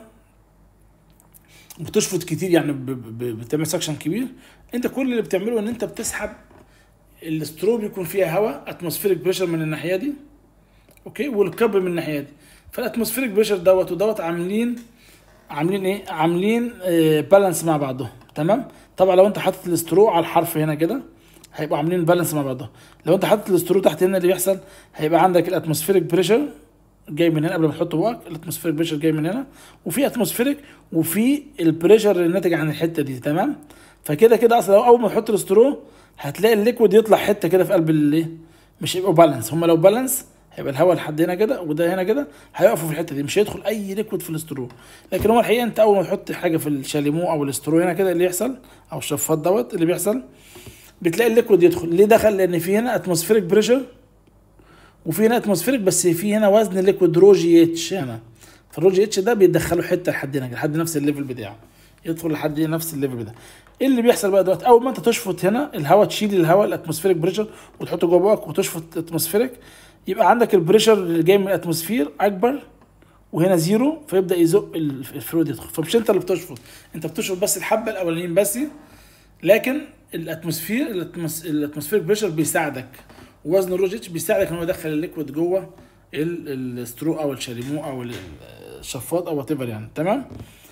بتشفط كتير يعني بتعمل سكشن كبير انت كل اللي بتعمله ان انت بتسحب الاسترو بيكون فيها هواء اتموسفيريك بريشر من الناحيه دي اوكي والكب من الناحيه دي فالاتموسفيريك بريشر دوت ودوت عاملين عاملين ايه عاملين آه بالانس مع بعضهم تمام طبعا لو انت حاطط الاسترو على الحرف هنا كده هيبقوا عاملين بالانس مع بعضهم لو انت حاطط الاسترو تحت هنا اللي بيحصل هيبقى عندك الاتموسفيريك بريشر جاي من هنا قبل ما تحطه بقى الاتموسفيريك بريشر جاي من هنا وفي اتموسفيريك وفي البريشر اللي ناتج عن الحته دي تمام فكده كده اصلا اول ما تحط الاسترو هتلاقي الليكويد يطلع حته كده في قلب الايه مش هيبقوا بالانس هم لو بالانس هيبقى الهواء لحد هنا كده وده هنا كده هيقفوا في الحته دي مش هيدخل اي ليكويد في الاسترو لكن هو الحقيقه انت اول ما تحط حاجه في الشاليمو او الاسترو هنا كده اللي يحصل او الشفاط دوت اللي بيحصل بتلاقي الليكويد يدخل ليه دخل لان في هنا اتموسفيريك بريشر وفي هنا اتموسفيريك بس في هنا وزن الليكويد رو جي اتش هنا فالرو جي اتش ده بيدخله حته لحد هنا لحد نفس الليفل بتاعه يدخل لحد نفس الليفل ده ايه اللي بيحصل بقى دلوقتي اول ما انت تشفط هنا الهواء تشيل الهواء الاتموسفيريك بريشر وتحطه جوه بقك وتشفط اتموسفيريك يبقى عندك البريشر اللي جاي من الاتموسفير اكبر وهنا زيرو فيبدا يزق الفلويد يدخل فمش انت اللي بتشفط انت بتشفط بس الحبه الاولانيين بس لكن الاتموسفير الاتموسفيريك بريشر بيساعدك وزن الروجيتش بيساعدك ان هو يدخل الليكويد جوه السترو او الشاليمو او الشفاط او وات يعني تمام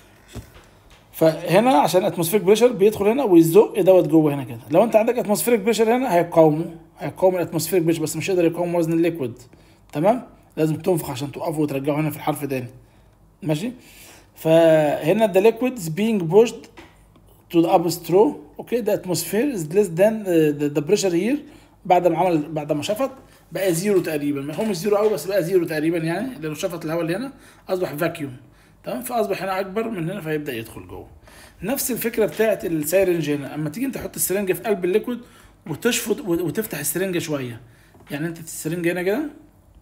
فهنا عشان الاتموسفيريك بريشر بيدخل هنا ويزق دوت جوه هنا كده لو انت عندك اتموسفيريك بريشر هنا هيقاومه هيقاوم الاتموسفيريك بريشر بس مش هيقدر يقاوم وزن الليكويد تمام لازم تنفخ عشان توقفه وترجعه هنا في الحرف تاني ماشي فهنا the liquid is being pushed to the upper straw اوكي the atmosphere is less than the, the pressure here بعد ما عمل بعد ما شفط بقى زيرو تقريبا هو مش زيرو قوي بس بقى زيرو تقريبا يعني لانه شفط الهواء اللي هنا اصبح فاكيوم تمام فاصبح هنا اكبر من هنا فيبدا يدخل جوه نفس الفكره بتاعت السيرنج هنا اما تيجي انت تحط السرنجه في قلب الليكويد وتشفط وتفتح السرنجه شويه يعني انت السرنجه هنا كده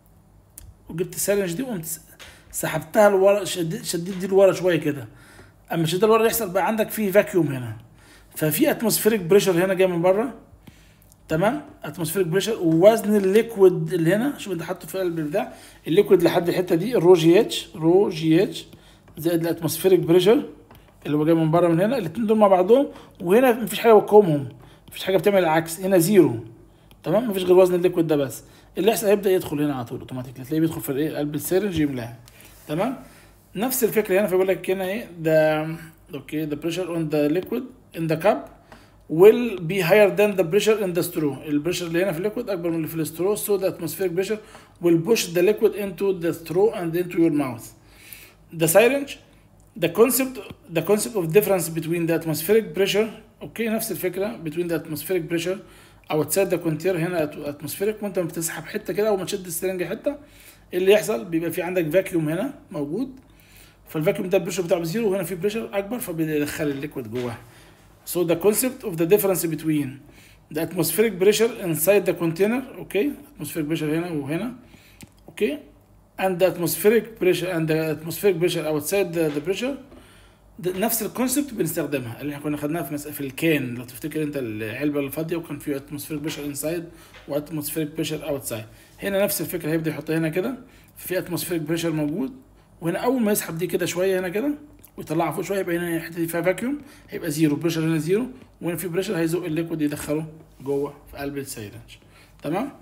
وجبت السرنج دي وقمت سحبتها لورا شديت شديت دي لورا شويه كده اما شديت لورا يحصل بقى عندك في فاكيوم هنا ففي اتموسفيريك بريشر هنا جاي من بره تمام اتموسفيريك بريشر ووزن الليكويد اللي هنا شوف انت حاطه في قلب البتاع الليكويد لحد الحته دي الرو جي اتش رو جي اتش زائد الاتموسفيريك بريشر اللي هو جاي من بره من هنا الاثنين دول مع بعضهم وهنا مفيش حاجه بتقاومهم مفيش حاجه بتعمل العكس هنا زيرو تمام مفيش غير وزن الليكويد ده بس اللي يحصل هيبدا يدخل هنا على طول اوتوماتيك تلاقيه بيدخل في الايه قلب السيرنج يملاها تمام نفس الفكره هنا فبيقول لك هنا ايه ده اوكي the pressure on the liquid in the cup will be higher than the pressure in the straw البريشر اللي هنا في الليكويد اكبر من اللي في السترو so the atmospheric pressure will push the liquid into the straw and into your mouth the syringe the concept the concept of difference between the atmospheric pressure اوكي نفس الفكره between the atmospheric pressure outside the container هنا atmospheric وانت بتسحب حته كده اول ما تشد السرنجه حته اللي يحصل بيبقى في عندك فاكيوم هنا موجود فالفاكيوم ده البريشر بتاعه بزيرو وهنا في بريشر اكبر فبيدخل الليكويد جواه So the concept of the difference between the atmospheric pressure inside the container, okay, atmospheric pressure هنا وهنا, okay, and the atmospheric pressure and the atmospheric pressure outside the, the pressure ده نفس الكونسبت بنستخدمها اللي احنا كنا خدناها في مس... في الكان لو تفتكر انت العلبه الفاضيه وكان في اتموسفيريك بريشر انسايد واتموسفيريك بريشر اوتسايد هنا نفس الفكره هيبدا يحطها هنا كده في اتموسفيريك بريشر موجود وهنا اول ما يسحب دي كده شويه هنا كده ويطلعها فوق شويه يبقى هنا الحته دي فيها فاكيوم هيبقى زيرو بريشر هنا زيرو وهنا في بريشر هيزق الليكويد يدخله جوه في قلب السيرنج تمام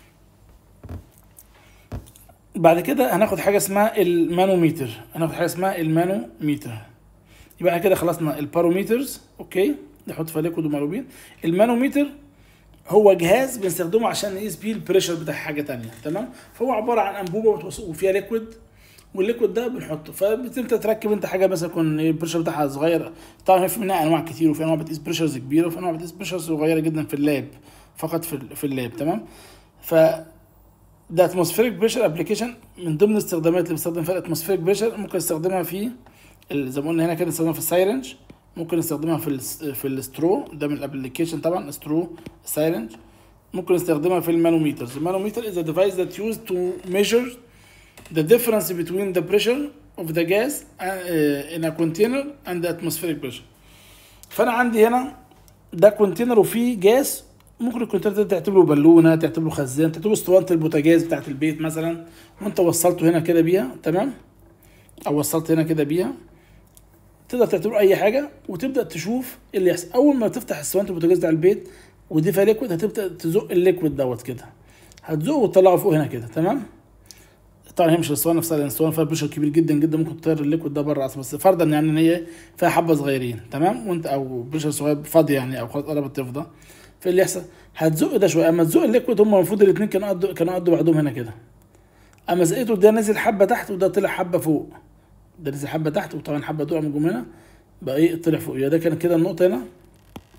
بعد كده هناخد حاجه اسمها المانوميتر هناخد حاجه اسمها المانوميتر يبقى احنا كده خلصنا الباروميترز اوكي نحط فيها ليكويد ومالوبين المانوميتر هو جهاز بنستخدمه عشان نقيس بيه البريشر بتاع حاجه تانية تمام فهو عباره عن انبوبه وفيها ليكويد والليكويد ده بنحطه فانت تركب انت حاجه مثلا يكون البريشر بتاعها صغير طبعا في منها انواع كتير وفي انواع بتقيس بريشرز كبيره وفي انواع بتقيس بريشرز صغيره جدا في اللاب فقط في في اللاب تمام ف ده اتموسفيريك بريشر ابلكيشن من ضمن الاستخدامات اللي بنستخدم فيها الاتموسفيريك بريشر ممكن نستخدمها في زي ما قلنا هنا كده نستخدمها في السايرنج ممكن نستخدمها في ال في السترو ده من الابلكيشن طبعا سترو سايرنج ممكن نستخدمها في المانوميترز المانوميتر is a device that used to measure the difference between the pressure of the gas uh, in a container and the atmospheric pressure فانا عندي هنا ده كونتينر وفيه جاز ممكن الكونتينر ده تعتبره بالونه تعتبره خزان تعتبره اسطوانه البوتاجاز بتاعت البيت مثلا وانت وصلته هنا كده بيها تمام او وصلت هنا كده بيها تقدر تعتبره اي حاجه وتبدا تشوف ايه اللي يحصل اول ما تفتح اسطوانه البوتاجاز بتاع البيت ودي فيها ليكويد هتبدا تزق الليكويد دوت كده هتزقه وتطلعه فوق هنا كده تمام طبعا هي مش الاسطوانه نفسها لان الاسطوانه فيها بريشر كبير جدا جدا ممكن تطير الليكويد ده بره اصلا بس فرضا يعني ان هي فيها حبه صغيرين تمام وانت او بريشر صغير فاضي يعني او خلاص قربت تفضى فاللي يحصل هتزق ده شويه اما تزق الليكويد هم المفروض الاثنين كانوا قدوا كانوا قدوا بعضهم هنا كده اما زقيته ده نزل حبه تحت وده طلع حبه فوق ده نزل حبه تحت وطبعا حبه تقع من هنا بقى ايه طلع فوق يبقى ده كان كده النقطه هنا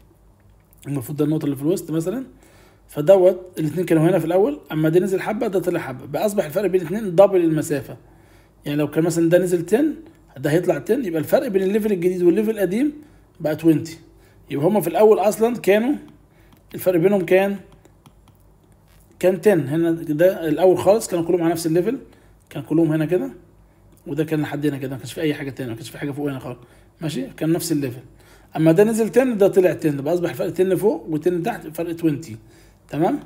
المفروض ده النقطه اللي في الوسط مثلا فدوت الاثنين كانوا هنا في الاول اما ده نزل حبه ده طلع حبه بقى اصبح الفرق بين الاثنين دبل المسافه يعني لو كان مثلا ده نزل 10 ده هيطلع 10 يبقى الفرق بين الليفل الجديد والليفل القديم بقى 20 يبقى هما في الاول اصلا كانوا الفرق بينهم كان كان 10 هنا ده الاول خالص كانوا كلهم على نفس الليفل كان كلهم هنا كده وده كان لحد هنا كده ما كانش في اي حاجه تانية ما كانش في حاجه فوق هنا خالص ماشي كان نفس الليفل اما ده نزل 10 ده طلع 10 بقى اصبح الفرق 10 فوق و10 تحت فرق 20 تمام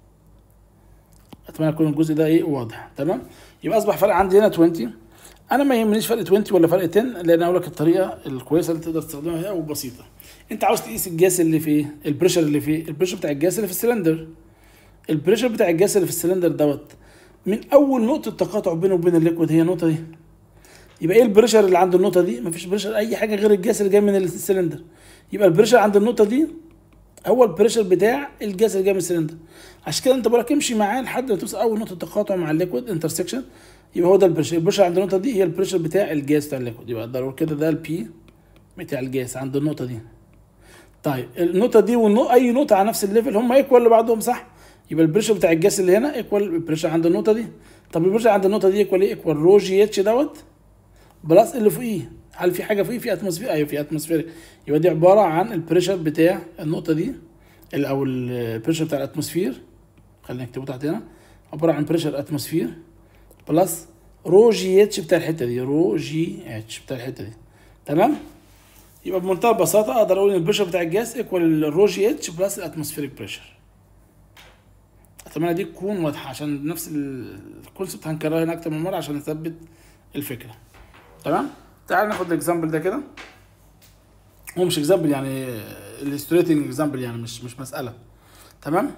اتمنى يكون الجزء ده ايه واضح تمام يبقى اصبح فرق عندي هنا 20 انا ما يهمنيش فرق 20 ولا فرق 10 لان اقول لك الطريقه الكويسه اللي تقدر تستخدمها هي وبسيطه انت عاوز تقيس الجاس اللي فيه البريشر اللي فيه البريشر بتاع الجاس اللي في السلندر البريشر بتاع الجاس اللي في السلندر دوت من اول نقطه تقاطع بينه وبين الليكويد هي النقطه دي يبقى ايه البريشر اللي عند النقطه دي مفيش بريشر اي حاجه غير الجاس اللي جاي من السلندر يبقى البريشر عند النقطه دي هو البريشر بتاع الجاس اللي جاي من السلندر عشان كده انت بقول لك امشي معاه لحد ما توصل اول نقطه تقاطع مع الليكويد انترسكشن يبقى هو ده البريشر البريشر عند النقطه دي هي البريشر بتاع الجاس بتاع الليكويد يبقى اقدر اقول كده ده البي بتاع الجاس عند النقطه دي طيب النقطه دي والنقطه اي نقطه على نفس الليفل هم ايكوال لبعضهم صح يبقى البريشر بتاع الجاس اللي هنا ايكوال البريشر عند النقطه دي طب البريشر عند النقطه دي ايكوال ايه ايكوال رو جي اتش دوت بلس اللي فوقيه هل في حاجه فوقيه في اتموسفير ايوه في اتموسفير يبقى دي عباره عن البريشر بتاع النقطه دي او البريشر بتاع الاتموسفير خلينا نكتبه تحت هنا عباره عن بريشر اتموسفير بلس رو جي اتش بتاع الحته دي رو جي اتش بتاع الحته دي تمام يبقى بمنتهى البساطه اقدر اقول ان البريشر بتاع الجاز ايكوال الرو جي اتش بلس الاتموسفيريك بريشر اتمنى دي تكون واضحه عشان نفس الكونسبت هنكررها هنا اكتر من مره عشان نثبت الفكره تمام تعال ناخد الاكزامبل ده كده هو مش اكزامبل يعني الستريتنج اكزامبل يعني مش مش مساله تمام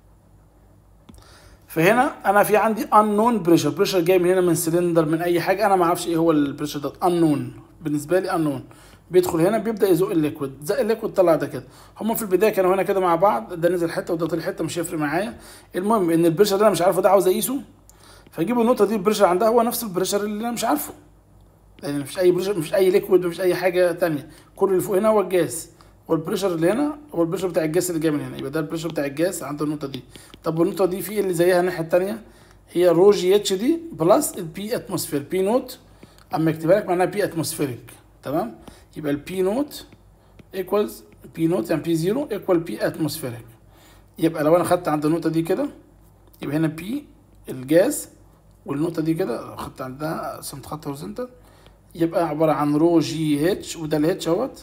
فهنا انا في عندي unknown بريشر بريشر جاي من هنا من سلندر من اي حاجه انا ما اعرفش ايه هو البريشر ده unknown بالنسبه لي unknown بيدخل هنا بيبدا يزق الليكويد زق الليكويد طلع ده كده هما في البدايه كانوا هنا كده مع بعض ده نزل حته وده طلع حته مش هيفرق معايا المهم ان البريشر ده انا مش عارفه ده عاوز اقيسه فاجيب النقطه دي البريشر عندها هو نفس البريشر اللي انا مش عارفه لان مفيش اي بريشر مفيش اي ليكويد مفيش اي حاجه تانية كل اللي فوق هنا هو الجاز والبريشر اللي هنا هو البريشر بتاع الجاز اللي جاي من هنا يبقى ده البريشر بتاع الجاز عند النقطه دي طب والنقطه دي في اللي زيها الناحيه التانية هي رو جي اتش دي بلس البي اتموسفير بي نوت اما اكتبها لك معناها بي اتموسفيريك تمام يبقى البي نوت ايكوالز بي نوت يعني بي زيرو ايكوال بي اتموسفيريك يبقى لو انا خدت عند النقطه دي كده يبقى هنا بي الجاز والنقطه دي كده خدت عندها رسمت خط هوريزونتال يبقى عباره عن رو جي اتش وده الاتش اهوت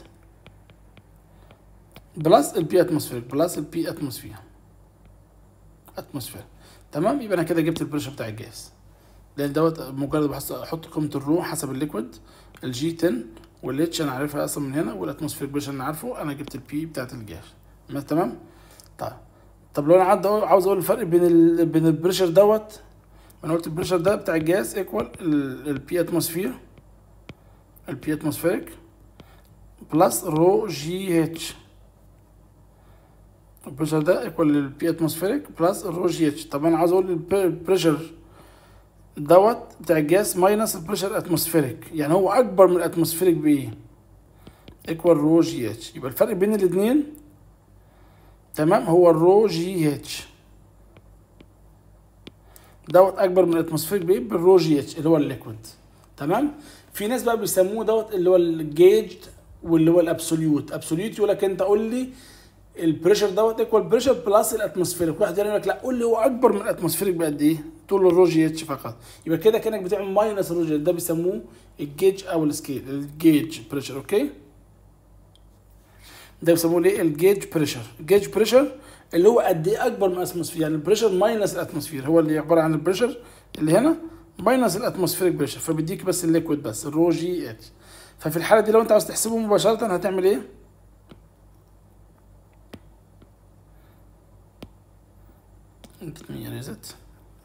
بلس البي اتموسفير بلس البي اتموسفير اتموسفير تمام يبقى انا كده جبت البريشر بتاع الجاز لان دوت مجرد بحس احط قيمه الرو حسب الليكويد الجي 10 والاتش انا عارفها اصلا من هنا والاتموسفير بريشر انا عارفه انا جبت البي بتاعت الجاز تمام طيب طب لو انا عاد عاوز اقول الفرق بين ال... بين البريشر دوت انا قلت البريشر ده بتاع الجاز ايكوال البي اتموسفير البي اتموسفيريك بلس رو جي اتش البريشر ده ايكوال للبي اتموسفيريك بلس الرو جي اتش طب انا عاوز اقول البريشر دوت بتاع الجاز ماينس البريشر اتموسفيريك يعني هو اكبر من الاتموسفيريك بايه ايكوال رو جي اتش يبقى الفرق بين الاثنين تمام هو الرو جي اتش دوت اكبر من الاتموسفيريك بايه بالرو جي اتش اللي هو الليكويد تمام في ناس بقى بيسموه دوت اللي هو الجيج واللي هو الابسوليوت ابسوليوت يقول لك انت قول لي البريشر دوت ايكوال بريشر بلس الاتموسفيريك واحد يقول لك لا قول لي هو اكبر من الاتموسفيريك بقد ايه تقول له الرو جي اتش فقط يبقى كده كانك بتعمل ماينس الرو جي ده بيسموه الجيج او السكيل الجيج بريشر اوكي ده بيسموه ليه الجيج بريشر الجيج بريشر اللي هو قد ايه اكبر من الاتموسفير يعني البريشر ماينس الاتموسفير هو اللي عباره عن البريشر اللي هنا ماينس الاتموسفيريك بريشر فبيديك بس الليكويد بس الرو جي اتش ففي الحاله دي لو انت عاوز تحسبه مباشره هتعمل ايه ريزت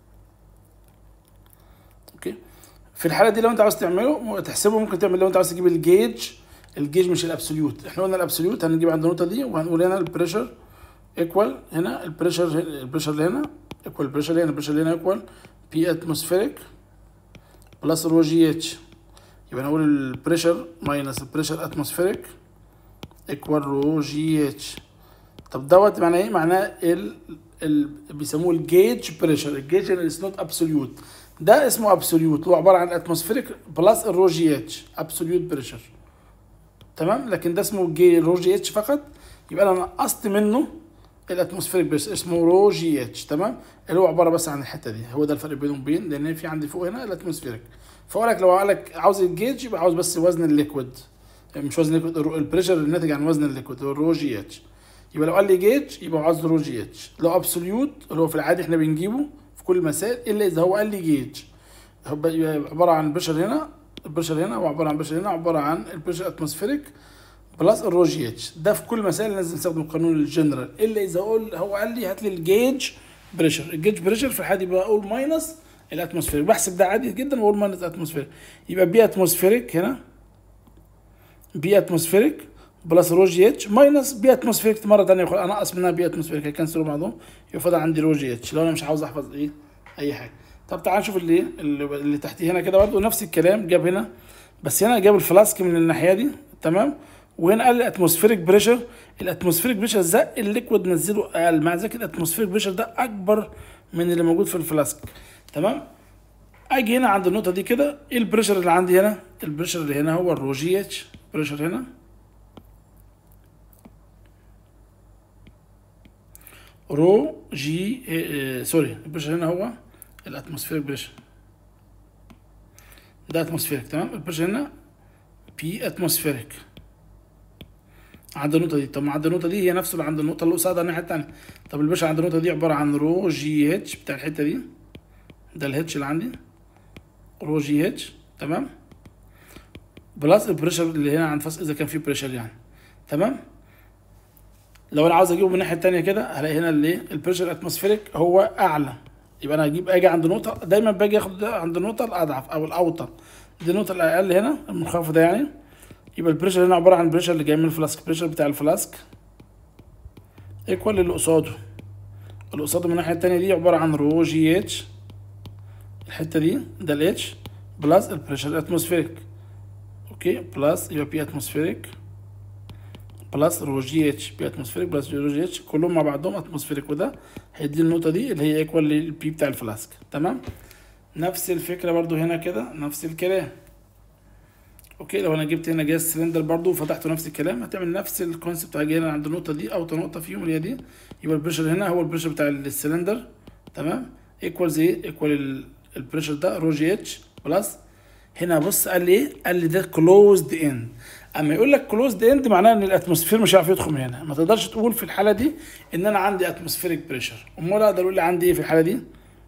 اوكي في الحاله دي لو انت عاوز تعمله تحسبه ممكن تعمل لو انت عاوز تجيب الجيج الجيج مش الابسوليوت احنا قلنا الابسوليوت هنجيب عند النقطه دي وهنقول هنا البريشر ايكوال هنا البريشر البريشر اللي هنا ايكوال البريشر اللي هنا البريشر اللي هنا ايكوال بي اتموسفيريك بلس رو جي اتش يبقى نقول البريشر ماينس البريشر اتموسفيريك ايكوال رو جي اتش طب دوت معناه ايه معناه ال... ال... بيسموه الجيج بريشر الجيج از نوت ابسوليوت ده اسمه ابسوليوت هو عباره عن اتموسفيريك بلس الرو جي اتش ابسوليوت بريشر تمام لكن ده اسمه جي رو جي اتش فقط يبقى انا نقصت منه الاتموسفيريك بريشر اسمه رو جي اتش تمام اللي هو عباره بس عن الحته دي هو ده الفرق بينهم وبين لان في عندي فوق هنا الاتموسفيريك فاقول لك لو قال لك عاوز الجيج يبقى عاوز بس وزن الليكويد يعني مش وزن الليكويد البريشر الناتج عن وزن الليكويد هو الرو جي اتش يبقى لو قال لي جيج يبقى عاوز رو جي اتش لو ابسوليوت اللي هو في العادي احنا بنجيبه في كل المسائل الا اذا هو قال لي جيج هو عباره عن بريشر هنا البريشر هنا وعباره عن بريشر هنا عباره عن البريشر اتموسفيريك بلس الرو جي اتش ده في كل المسائل لازم نستخدم قانون الجنرال الا اذا اقول هو قال لي هات لي الجيج بريشر الجيج بريشر في الحالة دي بقول ماينس الاتموسفيريك بحسب ده عادي جدا واقول ماينس اتموسفيريك يبقى بي اتموسفيريك هنا بي اتموسفيريك بلس رو جي اتش ماينس بي اتموسفيريك مره ثانيه انقص منها بي اتموسفيريك هيكنسلوا بعضهم يبقى فاضل عندي رو جي اتش لو انا مش عاوز احفظ ايه اي حاجه طب تعال نشوف اللي اللي, اللي تحتيه هنا كده برضه نفس الكلام جاب هنا بس هنا جاب الفلاسك من الناحيه دي تمام وهنا قال الاتموسفيريك بريشر الاتموسفيريك بريشر زق الليكويد نزله اقل مع ذلك الاتموسفيريك بريشر ده اكبر من اللي موجود في الفلاسك تمام اجي هنا عند النقطه دي كده ايه البريشر اللي عندي هنا البريشر اللي هنا هو الرو جي اتش بريشر هنا رو جي اه سوري البريشر هنا هو الاتموسفيريك بريشر ده اتموسفيريك تمام البريشر هنا بي اتموسفيريك عند النقطة دي طب ما عند النقطة دي هي نفسه اللي عند النقطة اللي قصادها الناحية التانية طب الباشا عند النقطة دي عبارة عن رو جي اتش بتاع الحتة دي ده الهيتش اللي عندي رو جي اتش تمام بلس البريشر اللي هنا عند فاس اذا كان في بريشر يعني تمام لو انا عاوز اجيبه من الناحية التانية كده هلاقي هنا اللي البريشر اتموسفيريك هو اعلى يبقى انا هجيب اجي عند نقطة دايما باجي اخد عند النقطة الاضعف او الاوطى دي النقطة الاقل هنا المنخفضة يعني يبقى البريشر هنا عبارة عن البريشر اللي جاي من الفلاسك البريشر بتاع الفلاسك ايكوال اللي قصاده اللي قصاده من الناحية التانية دي عبارة عن رو جي اتش الحتة دي ده الاتش بلس البريشر الاتموسفيريك اوكي بلس يبقى بي اتموسفيريك بلس رو جي اتش بي اتموسفيريك بلس رو جي اتش كلهم مع بعضهم اتموسفيريك وده هيدي النقطة دي اللي هي ايكوال للبي بتاع الفلاسك تمام نفس الفكرة برضو هنا كده نفس الكلام اوكي لو انا جبت هنا جهاز سلندر برضو وفتحته نفس الكلام هتعمل نفس الكونسيبت هاجي هنا عند النقطه دي او نقطه فيهم اللي هي دي يبقى البريشر هنا هو البريشر بتاع السلندر تمام ايكوالز ايه ايكوال البريشر ده رو جي اتش بلس هنا بص قال لي ايه قال لي ده كلوزد اند اما يقول لك كلوزد اند معناه ان الاتموسفير مش هيعرف يدخل من هنا ما تقدرش تقول في الحاله دي ان انا عندي اتموسفيريك بريشر امال اقدر اقول لي عندي ايه في الحاله دي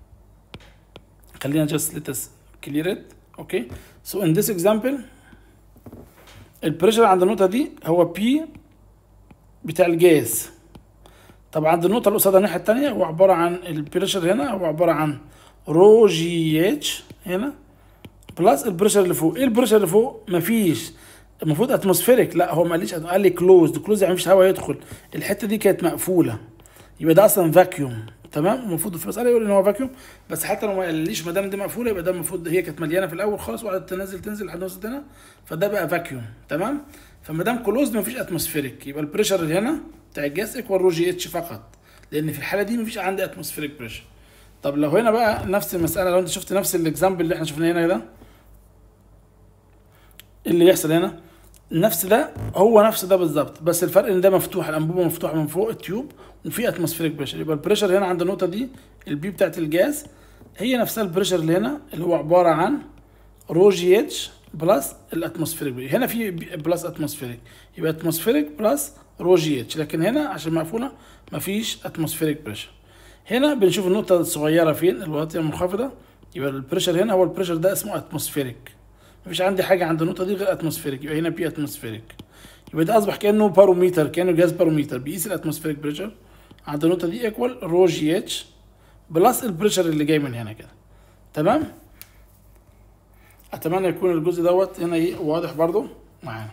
خلينا جاست ليتس كلير ات اوكي سو ان ذس اكزامبل البريشر عند النقطة دي هو بي بتاع الجاز طب عند النقطة اللي قصادها الناحية التانية هو عبارة عن البريشر هنا هو عبارة عن رو جي اتش هنا بلس البريشر اللي فوق ايه البريشر اللي فوق مفيش المفروض اتموسفيريك لا هو ما قاليش قال لي كلوزد كلوز يعني مفيش هواء يدخل الحتة دي كانت مقفولة يبقى ده اصلا فاكيوم تمام المفروض في المساله يقول ان هو فاكيوم بس حتى لو ما قاليش ما دام دي مقفوله يبقى ده المفروض هي كانت مليانه في الاول خالص وقعدت تنزل تنزل لحد ما وصلت هنا فده بقى فاكيوم تمام فما دام كلوزد مفيش اتموسفيريك يبقى البريشر اللي هنا بتاع الجاز ايكوال رو جي اتش فقط لان في الحاله دي مفيش عندي اتموسفيريك بريشر طب لو هنا بقى نفس المساله لو انت شفت نفس الاكزامبل اللي احنا شفناه هنا ده اللي يحصل هنا نفس ده هو نفس ده بالظبط بس الفرق ان ده مفتوح الانبوبه مفتوحه من فوق التيوب وفي اتموسفيريك بريشر يبقى البريشر هنا عند النقطه دي البي بتاعت الجاز هي نفسها البريشر اللي هنا اللي هو عباره عن رو جي اتش بلس الاتموسفيريك هنا في بلس اتموسفيريك يبقى اتموسفيريك بلس رو جي اتش لكن هنا عشان مقفوله مفيش اتموسفيريك بريشر هنا بنشوف النقطه الصغيره فين الواطيه المنخفضه يبقى البريشر هنا هو البريشر ده اسمه اتموسفيريك مفيش عندي حاجه عند النقطه دي غير اتموسفيريك يبقى هنا بي اتموسفيريك يبقى ده اصبح كانه باروميتر كانه جهاز باروميتر بيقيس الاتموسفيريك بريشر عند النقطه دي ايكوال رو جي اتش بلس البريشر اللي جاي من هنا كده تمام اتمنى يكون الجزء دوت هنا ايه واضح برضو معانا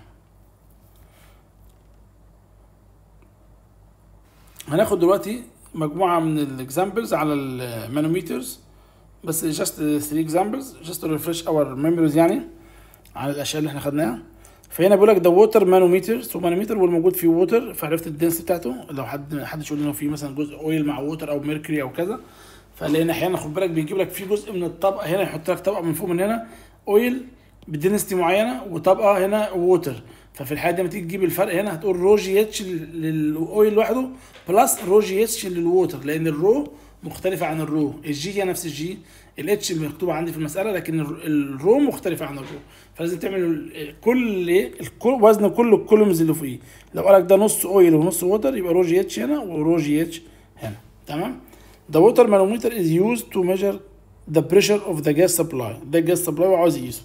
هناخد دلوقتي مجموعه من الاكزامبلز على المانوميترز بس جاست 3 اكزامبلز جاست ريفرش اور ميموريز يعني على الاشياء اللي احنا خدناها فهنا بيقول لك ده ووتر مانوميتر سو مانوميتر والموجود فيه ووتر فعرفت الدنس بتاعته لو حد حد يقول انه في مثلا جزء اويل مع ووتر او ميركوري او كذا فلان احيانا خد بالك بيجيب لك في جزء من الطبقه هنا يحط لك طبقه من فوق من هنا اويل بدنستي معينه وطبقه هنا ووتر ففي الحاله دي لما تيجي تجيب الفرق هنا هتقول رو جي اتش للاويل لوحده بلس رو جي اتش للووتر لان الرو مختلفه عن الرو الجي هي نفس الجي الاتش مكتوبه عندي في المساله لكن الرو مختلفه عن الرو فلازم تعمل كل الكل وزن كل الكولومز اللي فوقيه لو قال لك ده نص اويل ونص ووتر يبقى رو جي اتش هنا ورو جي اتش هنا تمام The water manometer is used to measure the pressure of the gas supply ده الجاز سبلاي وعاوز يقيسه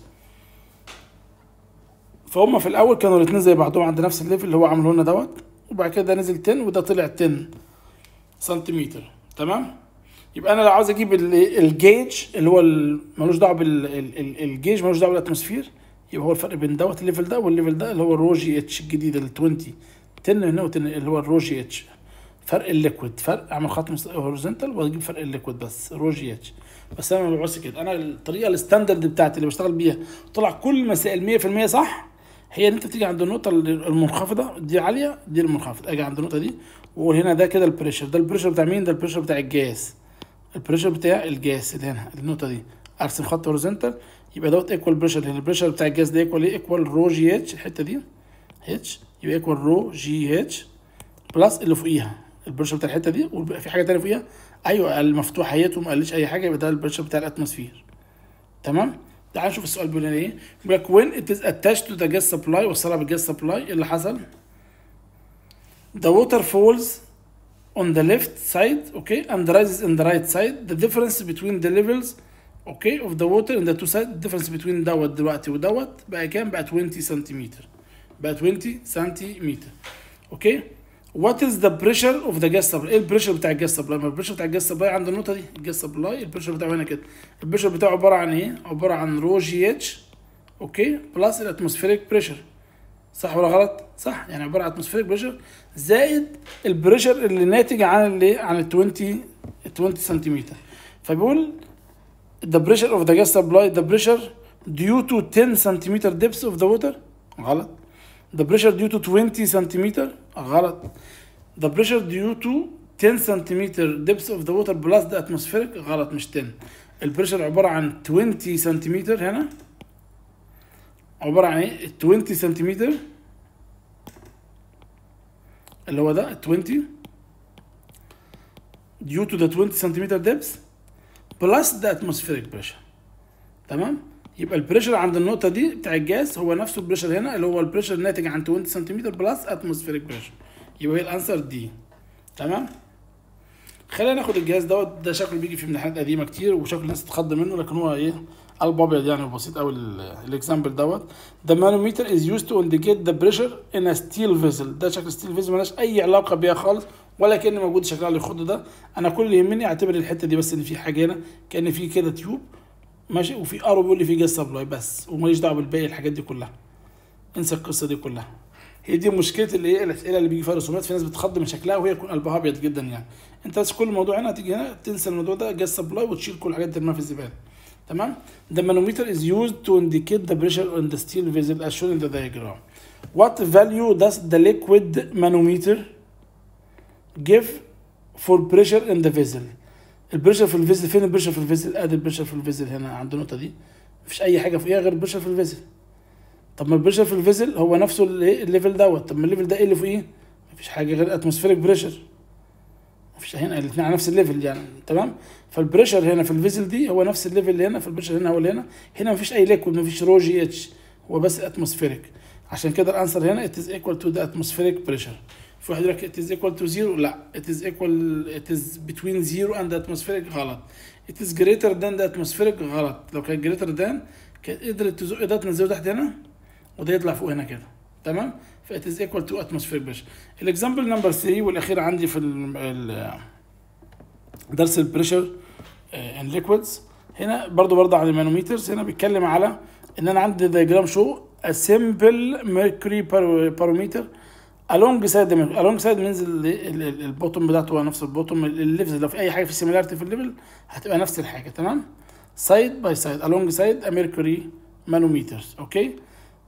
فهم في الاول كانوا الاثنين زي بعضهم عند نفس الليفل اللي هو عمله لنا دوت وبعد كده نزل 10 وده طلع 10 سنتيمتر تمام يبقى انا لو عاوز اجيب الجيج اللي هو ملوش دعوه بالجيج ملوش دعوه بالاتموسفير يبقى هو الفرق بين دوت الليفل ده والليفل ده اللي هو الرو جي اتش الجديد ال 20 10 هنا اللي هو الرو جي اتش فرق الليكويد فرق اعمل خط هوريزونتال واجيب فرق الليكويد بس رو جي اتش بس انا ما بعوزش كده انا الطريقه الستاندرد بتاعتي اللي بشتغل بيها طلع كل المسائل 100% صح هي ان انت تيجي عند النقطه المنخفضه دي عاليه دي المنخفض اجي عند النقطه دي واقول هنا ده كده البريشر ده البريشر بتاع مين ده البريشر بتاع الجاز البريشر بتاع الجاز اللي هنا النقطه دي ارسم خط هوريزونتال يبقى دوت ايكوال بريشر هنا البريشر بتاع الجاز ده ايكوال ايه ايكوال رو جي اتش الحته دي اتش يبقى ايكوال رو جي اتش بلس اللي فوقيها البريشر بتاع الحته دي وفي حاجه تانية فوقيها ايوه المفتوحيات وما قاليش اي حاجه يبقى ده البريشر بتاع الاتموسفير تمام تعال نشوف السؤال بيقول لنا ايه بيقول لك when it is attached to the gas supply وصلها بالجاز سبلاي ايه اللي حصل the water falls on the left side okay and rises in the right side the difference between the levels okay of the water in the two sides the difference between دوت دلوقتي ودوت بقى كام بقى 20 سنتيمتر بقى 20 سنتيمتر اوكي وات از ذا بريشر اوف ذا جاس سبلاي ايه البريشر بتاع الجاس سبلاي ما البريشر بتاع الجاس سبلاي عند النقطه دي الجاس سبلاي البريشر بتاعه هنا كده البريشر بتاعه عباره عن ايه عباره عن رو جي اتش اوكي بلس الاتموسفيريك بريشر صح ولا غلط صح يعني عباره عن اتموسفيريك بريشر زائد البريشر اللي ناتج عن الايه عن ال 20 20 سنتيمتر فبيقول the pressure of the gas supply the pressure due to 10 centimeter depth of the water غلط the pressure due to 20 centimeter غلط the pressure due to 10 centimeter depth of the water plus the atmospheric غلط مش 10 البريشر عبارة عن 20 سنتيمتر هنا عبارة عن ايه 20 سنتيمتر اللي هو ده 20 due to the 20 سنتيمتر depth plus the atmospheric pressure تمام يبقى البريشر عند النقطه دي بتاع الجاز هو نفسه البريشر هنا اللي هو البريشر الناتج عن 20 سنتيمتر بلس اتموسفيريك بريشر يبقى هي الانسر دي تمام خلينا ناخد الجهاز دوت ده شكله بيجي في امتحانات قديمه كتير وشكل الناس تتخض منه لكن هو ايه قلب ابيض يعني بسيط قوي الاكزامبل دوت the manometer is used to indicate the pressure in a steel vessel ده شكل ستيل فيزل ملهاش اي علاقه بيها خالص ولا كان موجود شكلها اللي يخض ده انا كل اللي يهمني اعتبر الحته دي بس ان في حاجه هنا كان في كده تيوب ماشي وفي ارو بيقول لي في جاز سبلاي بس وماليش دعوه بالباقي الحاجات دي كلها انسى القصه دي كلها هي دي مشكله اللي ايه الاسئله اللي بيجي فيها رسومات في ناس بتخض من شكلها وهي يكون قلبها ابيض جدا يعني انت بس كل الموضوع هنا هتيجي هنا تنسى الموضوع ده جاز سبلاي وتشيل كل الحاجات ترميها في الزباله تمام the manometer is used to indicate the pressure on the steel vessel as shown in the diagram what value does the liquid manometer give for pressure in the vessel البريشر في الفيزل فين البريشر في الفيزل ادي البريشر في الفيزل هنا عند النقطه دي مفيش اي حاجه فوقيها غير البريشر في الفيزل طب ما البريشر في الفيزل هو نفسه الليفل دوت طب ما الليفل ده ايه اللي فوقيه مفيش حاجه غير اتموسفيريك بريشر مفيش هنا الاثنين على نفس الليفل يعني تمام فالبريشر هنا في الفيزل دي هو نفس الليفل اللي هنا فالبريشر هنا هو اللي هنا هنا مفيش اي ليكويد مفيش رو جي اتش هو بس اتموسفيريك عشان كده الانسر هنا it is equal to the atmospheric pressure في واحد يقول لك it is equal to zero لا it is equal it is between zero and the atmospheric غلط it is greater than the atmospheric غلط لو كان greater than كانت قدرت تزق ده تنزله تحت هنا وده يطلع فوق هنا كده تمام ف it is equal to atmospheric pressure الاكزامبل نمبر 3 والاخير عندي في ال درس البريشر ان ليكويدز هنا برضو برضو على المانوميترز هنا بيتكلم على ان انا عندي دايجرام شو a simple mercury barometer along side along side بينزل البوتوم بتاعته هو نفس البوتوم الليفز لو في اي حاجه في سيميلاريتي في الليفل هتبقى نفس الحاجه تمام سايد باي سايد along side a mercury manometers اوكي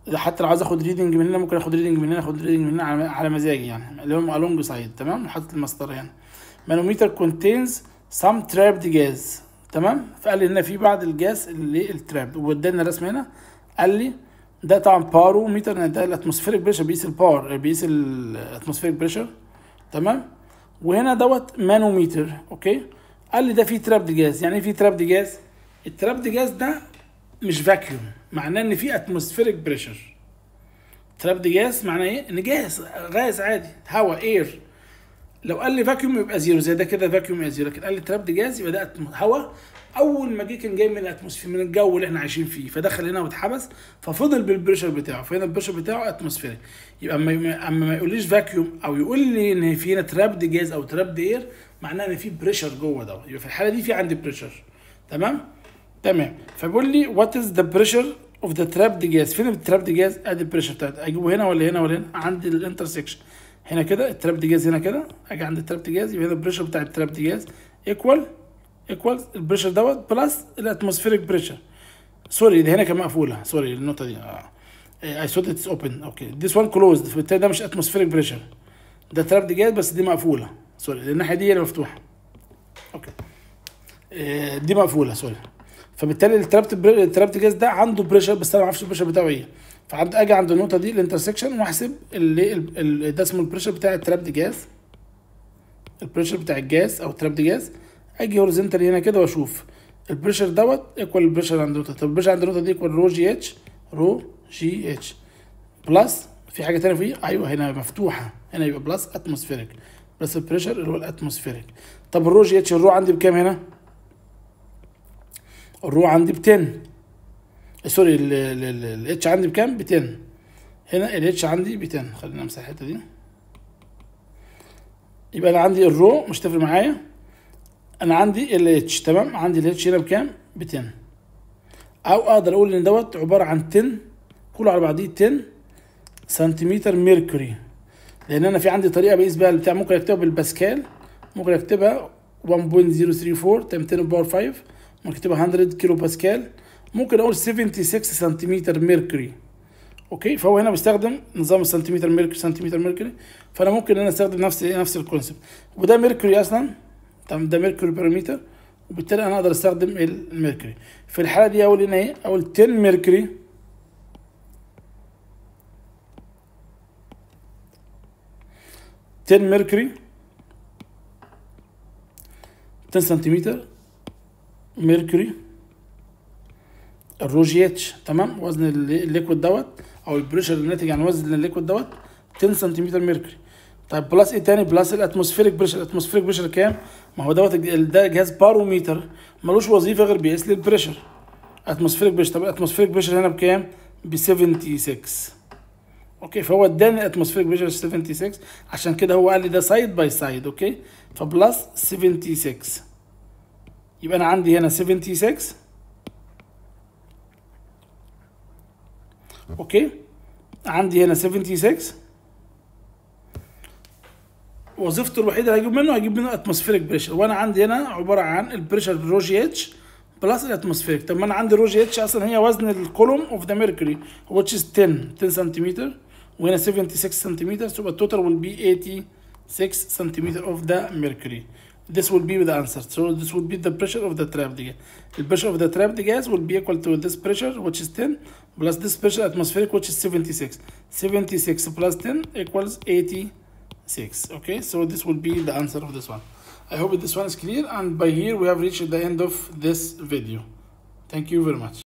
حتى لو عايز اخد ريدنج من هنا ممكن اخد ريدنج من هنا اخد ريدنج من هنا على على مزاجي يعني اللي هم along سايد تمام وحاطط المسطره هنا مانوميتر contains some trapped gas تمام فقال لي هنا في بعض الجاز اللي الترابد واداني الرسم هنا قال لي ده طبعا باروميتر ده الاتموسفيريك بريشر بيقيس الباور بيقيس الاتموسفيريك بريشر تمام وهنا دوت مانوميتر اوكي قال لي ده فيه ترابد جاز يعني ايه فيه ترابد جاز الترابد جاز ده مش فاكيوم معناه ان في اتموسفيريك بريشر ترابد جاز معناه ايه ان جاز غاز عادي هواء اير لو قال لي فاكيوم يبقى زيرو زي ده كده فاكيوم يبقى زيرو لكن قال لي ترابد جاز يبقى ده هواء اول ما جه كان جاي من الاتموسفير من الجو اللي احنا عايشين فيه فدخل هنا واتحبس ففضل بالبريشر بتاعه فهنا البريشر بتاعه اتموسفيريك يبقى اما اما ما يقوليش فاكيوم او يقول لي ان في هنا ترابد جاز او ترابد اير معناه ان في بريشر جوه ده يبقى في الحاله دي في عندي بريشر تمام تمام فبيقول لي وات از ذا بريشر اوف ذا ترابد جاز فين الترابد جاز ادي البريشر بتاعت اجيبه هنا ولا هنا ولا هنا عند الانترسكشن هنا كده الترابد جاز هنا كده اجي عند الترابد جاز يبقى هنا البريشر بتاع الترابد جاز ايكوال ايكوال البريشر دوت بلس الاتموسفيريك بريشر سوري دي هنا كان مقفوله سوري النقطه دي اي ثوت اتس اوبن اوكي ذيس وان كلوزد فبالتالي ده مش اتموسفيريك بريشر ده ترابد جاز بس دي مقفوله سوري الناحيه دي هي اللي مفتوحه اوكي إيه دي مقفوله سوري فبالتالي الترابت بري... الترابت جاز ده عنده بريشر بس انا ما اعرفش البريشر بتاعه ايه فعند اجي عند النقطه دي الانترسكشن واحسب اللي ال... ده اسمه البريشر بتاع الترابت جاز البريشر بتاع الجاز او الترابت جاز اجي هوريزونتالي هنا كده واشوف البريشر دوت ايكوال البريشر عند النقطه طب البريشر عند النقطه دي ايكوال رو جي اتش رو جي اتش بلس في حاجه تانية فيه ايوه هنا مفتوحه هنا يبقى بلس اتموسفيريك بلس البريشر اللي هو الاتموسفيريك طب الرو جي اتش الرو عندي بكام هنا الرو عندي ب 10 سوري الاتش عندي بكام ب 10 هنا الاتش عندي ب 10 خلينا امسح الحته دي يبقى انا عندي الرو مش تفرق معايا انا عندي الاتش تمام عندي الاتش هنا بكام ب 10 او اقدر اقول ان دوت عباره عن 10 كله على بعضيه 10 سنتيمتر ميركوري لان انا في عندي طريقه بقيس بيها البتاع ممكن اكتبها بالباسكال ممكن اكتبها 1.034 تايم 10 باور 5 ممكن اكتبها 100 كيلو باسكال ممكن اقول 76 سنتيمتر ميركوري اوكي فهو هنا بيستخدم نظام السنتيمتر ميركوري سنتيمتر ميركوري فانا ممكن انا استخدم نفس نفس الكونسيبت وده ميركوري اصلا تمام ده ميركوري بارامتر وبالتالي انا اقدر استخدم الميركوري في الحاله دي اقول هنا ايه اقول 10 ميركوري تن ميركوري 10 سنتيمتر ميركوري الروجيتش تمام وزن الليكويد دوت او البريشر الناتج عن وزن الليكويد دوت 10 سنتيمتر ميركوري طيب بلس ايه تاني بلس الاتموسفيريك بريشر الاتموسفيريك بريشر كام ما هو دوت ده جهاز باروميتر ملوش وظيفه غير بيقيس لي البريشر اتموسفيريك بريشر طب الاتموسفيريك بريشر هنا بكام ب 76 اوكي فهو اداني الاتموسفيريك بريشر 76 عشان كده هو قال لي ده سايد باي سايد اوكي فبلس 76 يبقى انا عندي هنا 76 اوكي عندي هنا 76 وظيفته الوحيده اللي هجيب منه هجيب منه اتموسفيريك بريشر وانا عندي هنا عباره عن البريشر رو جي اتش بلس الاتموسفيريك طب ما انا عندي رو جي اتش اصلا هي وزن الكولوم اوف ذا ميركوري which is 10 10 سنتيمتر وهنا 76 سنتيمتر so the total will be 86 سنتيمتر of the mercury this will be the answer so this will be the pressure of the trapped gas the pressure of the trapped gas will be equal to this pressure which is 10 plus this pressure atmospheric which is 76 76 plus 10 equals 86 okay so this will be the answer of this one I hope this one is clear and by here we have reached the end of this video thank you very much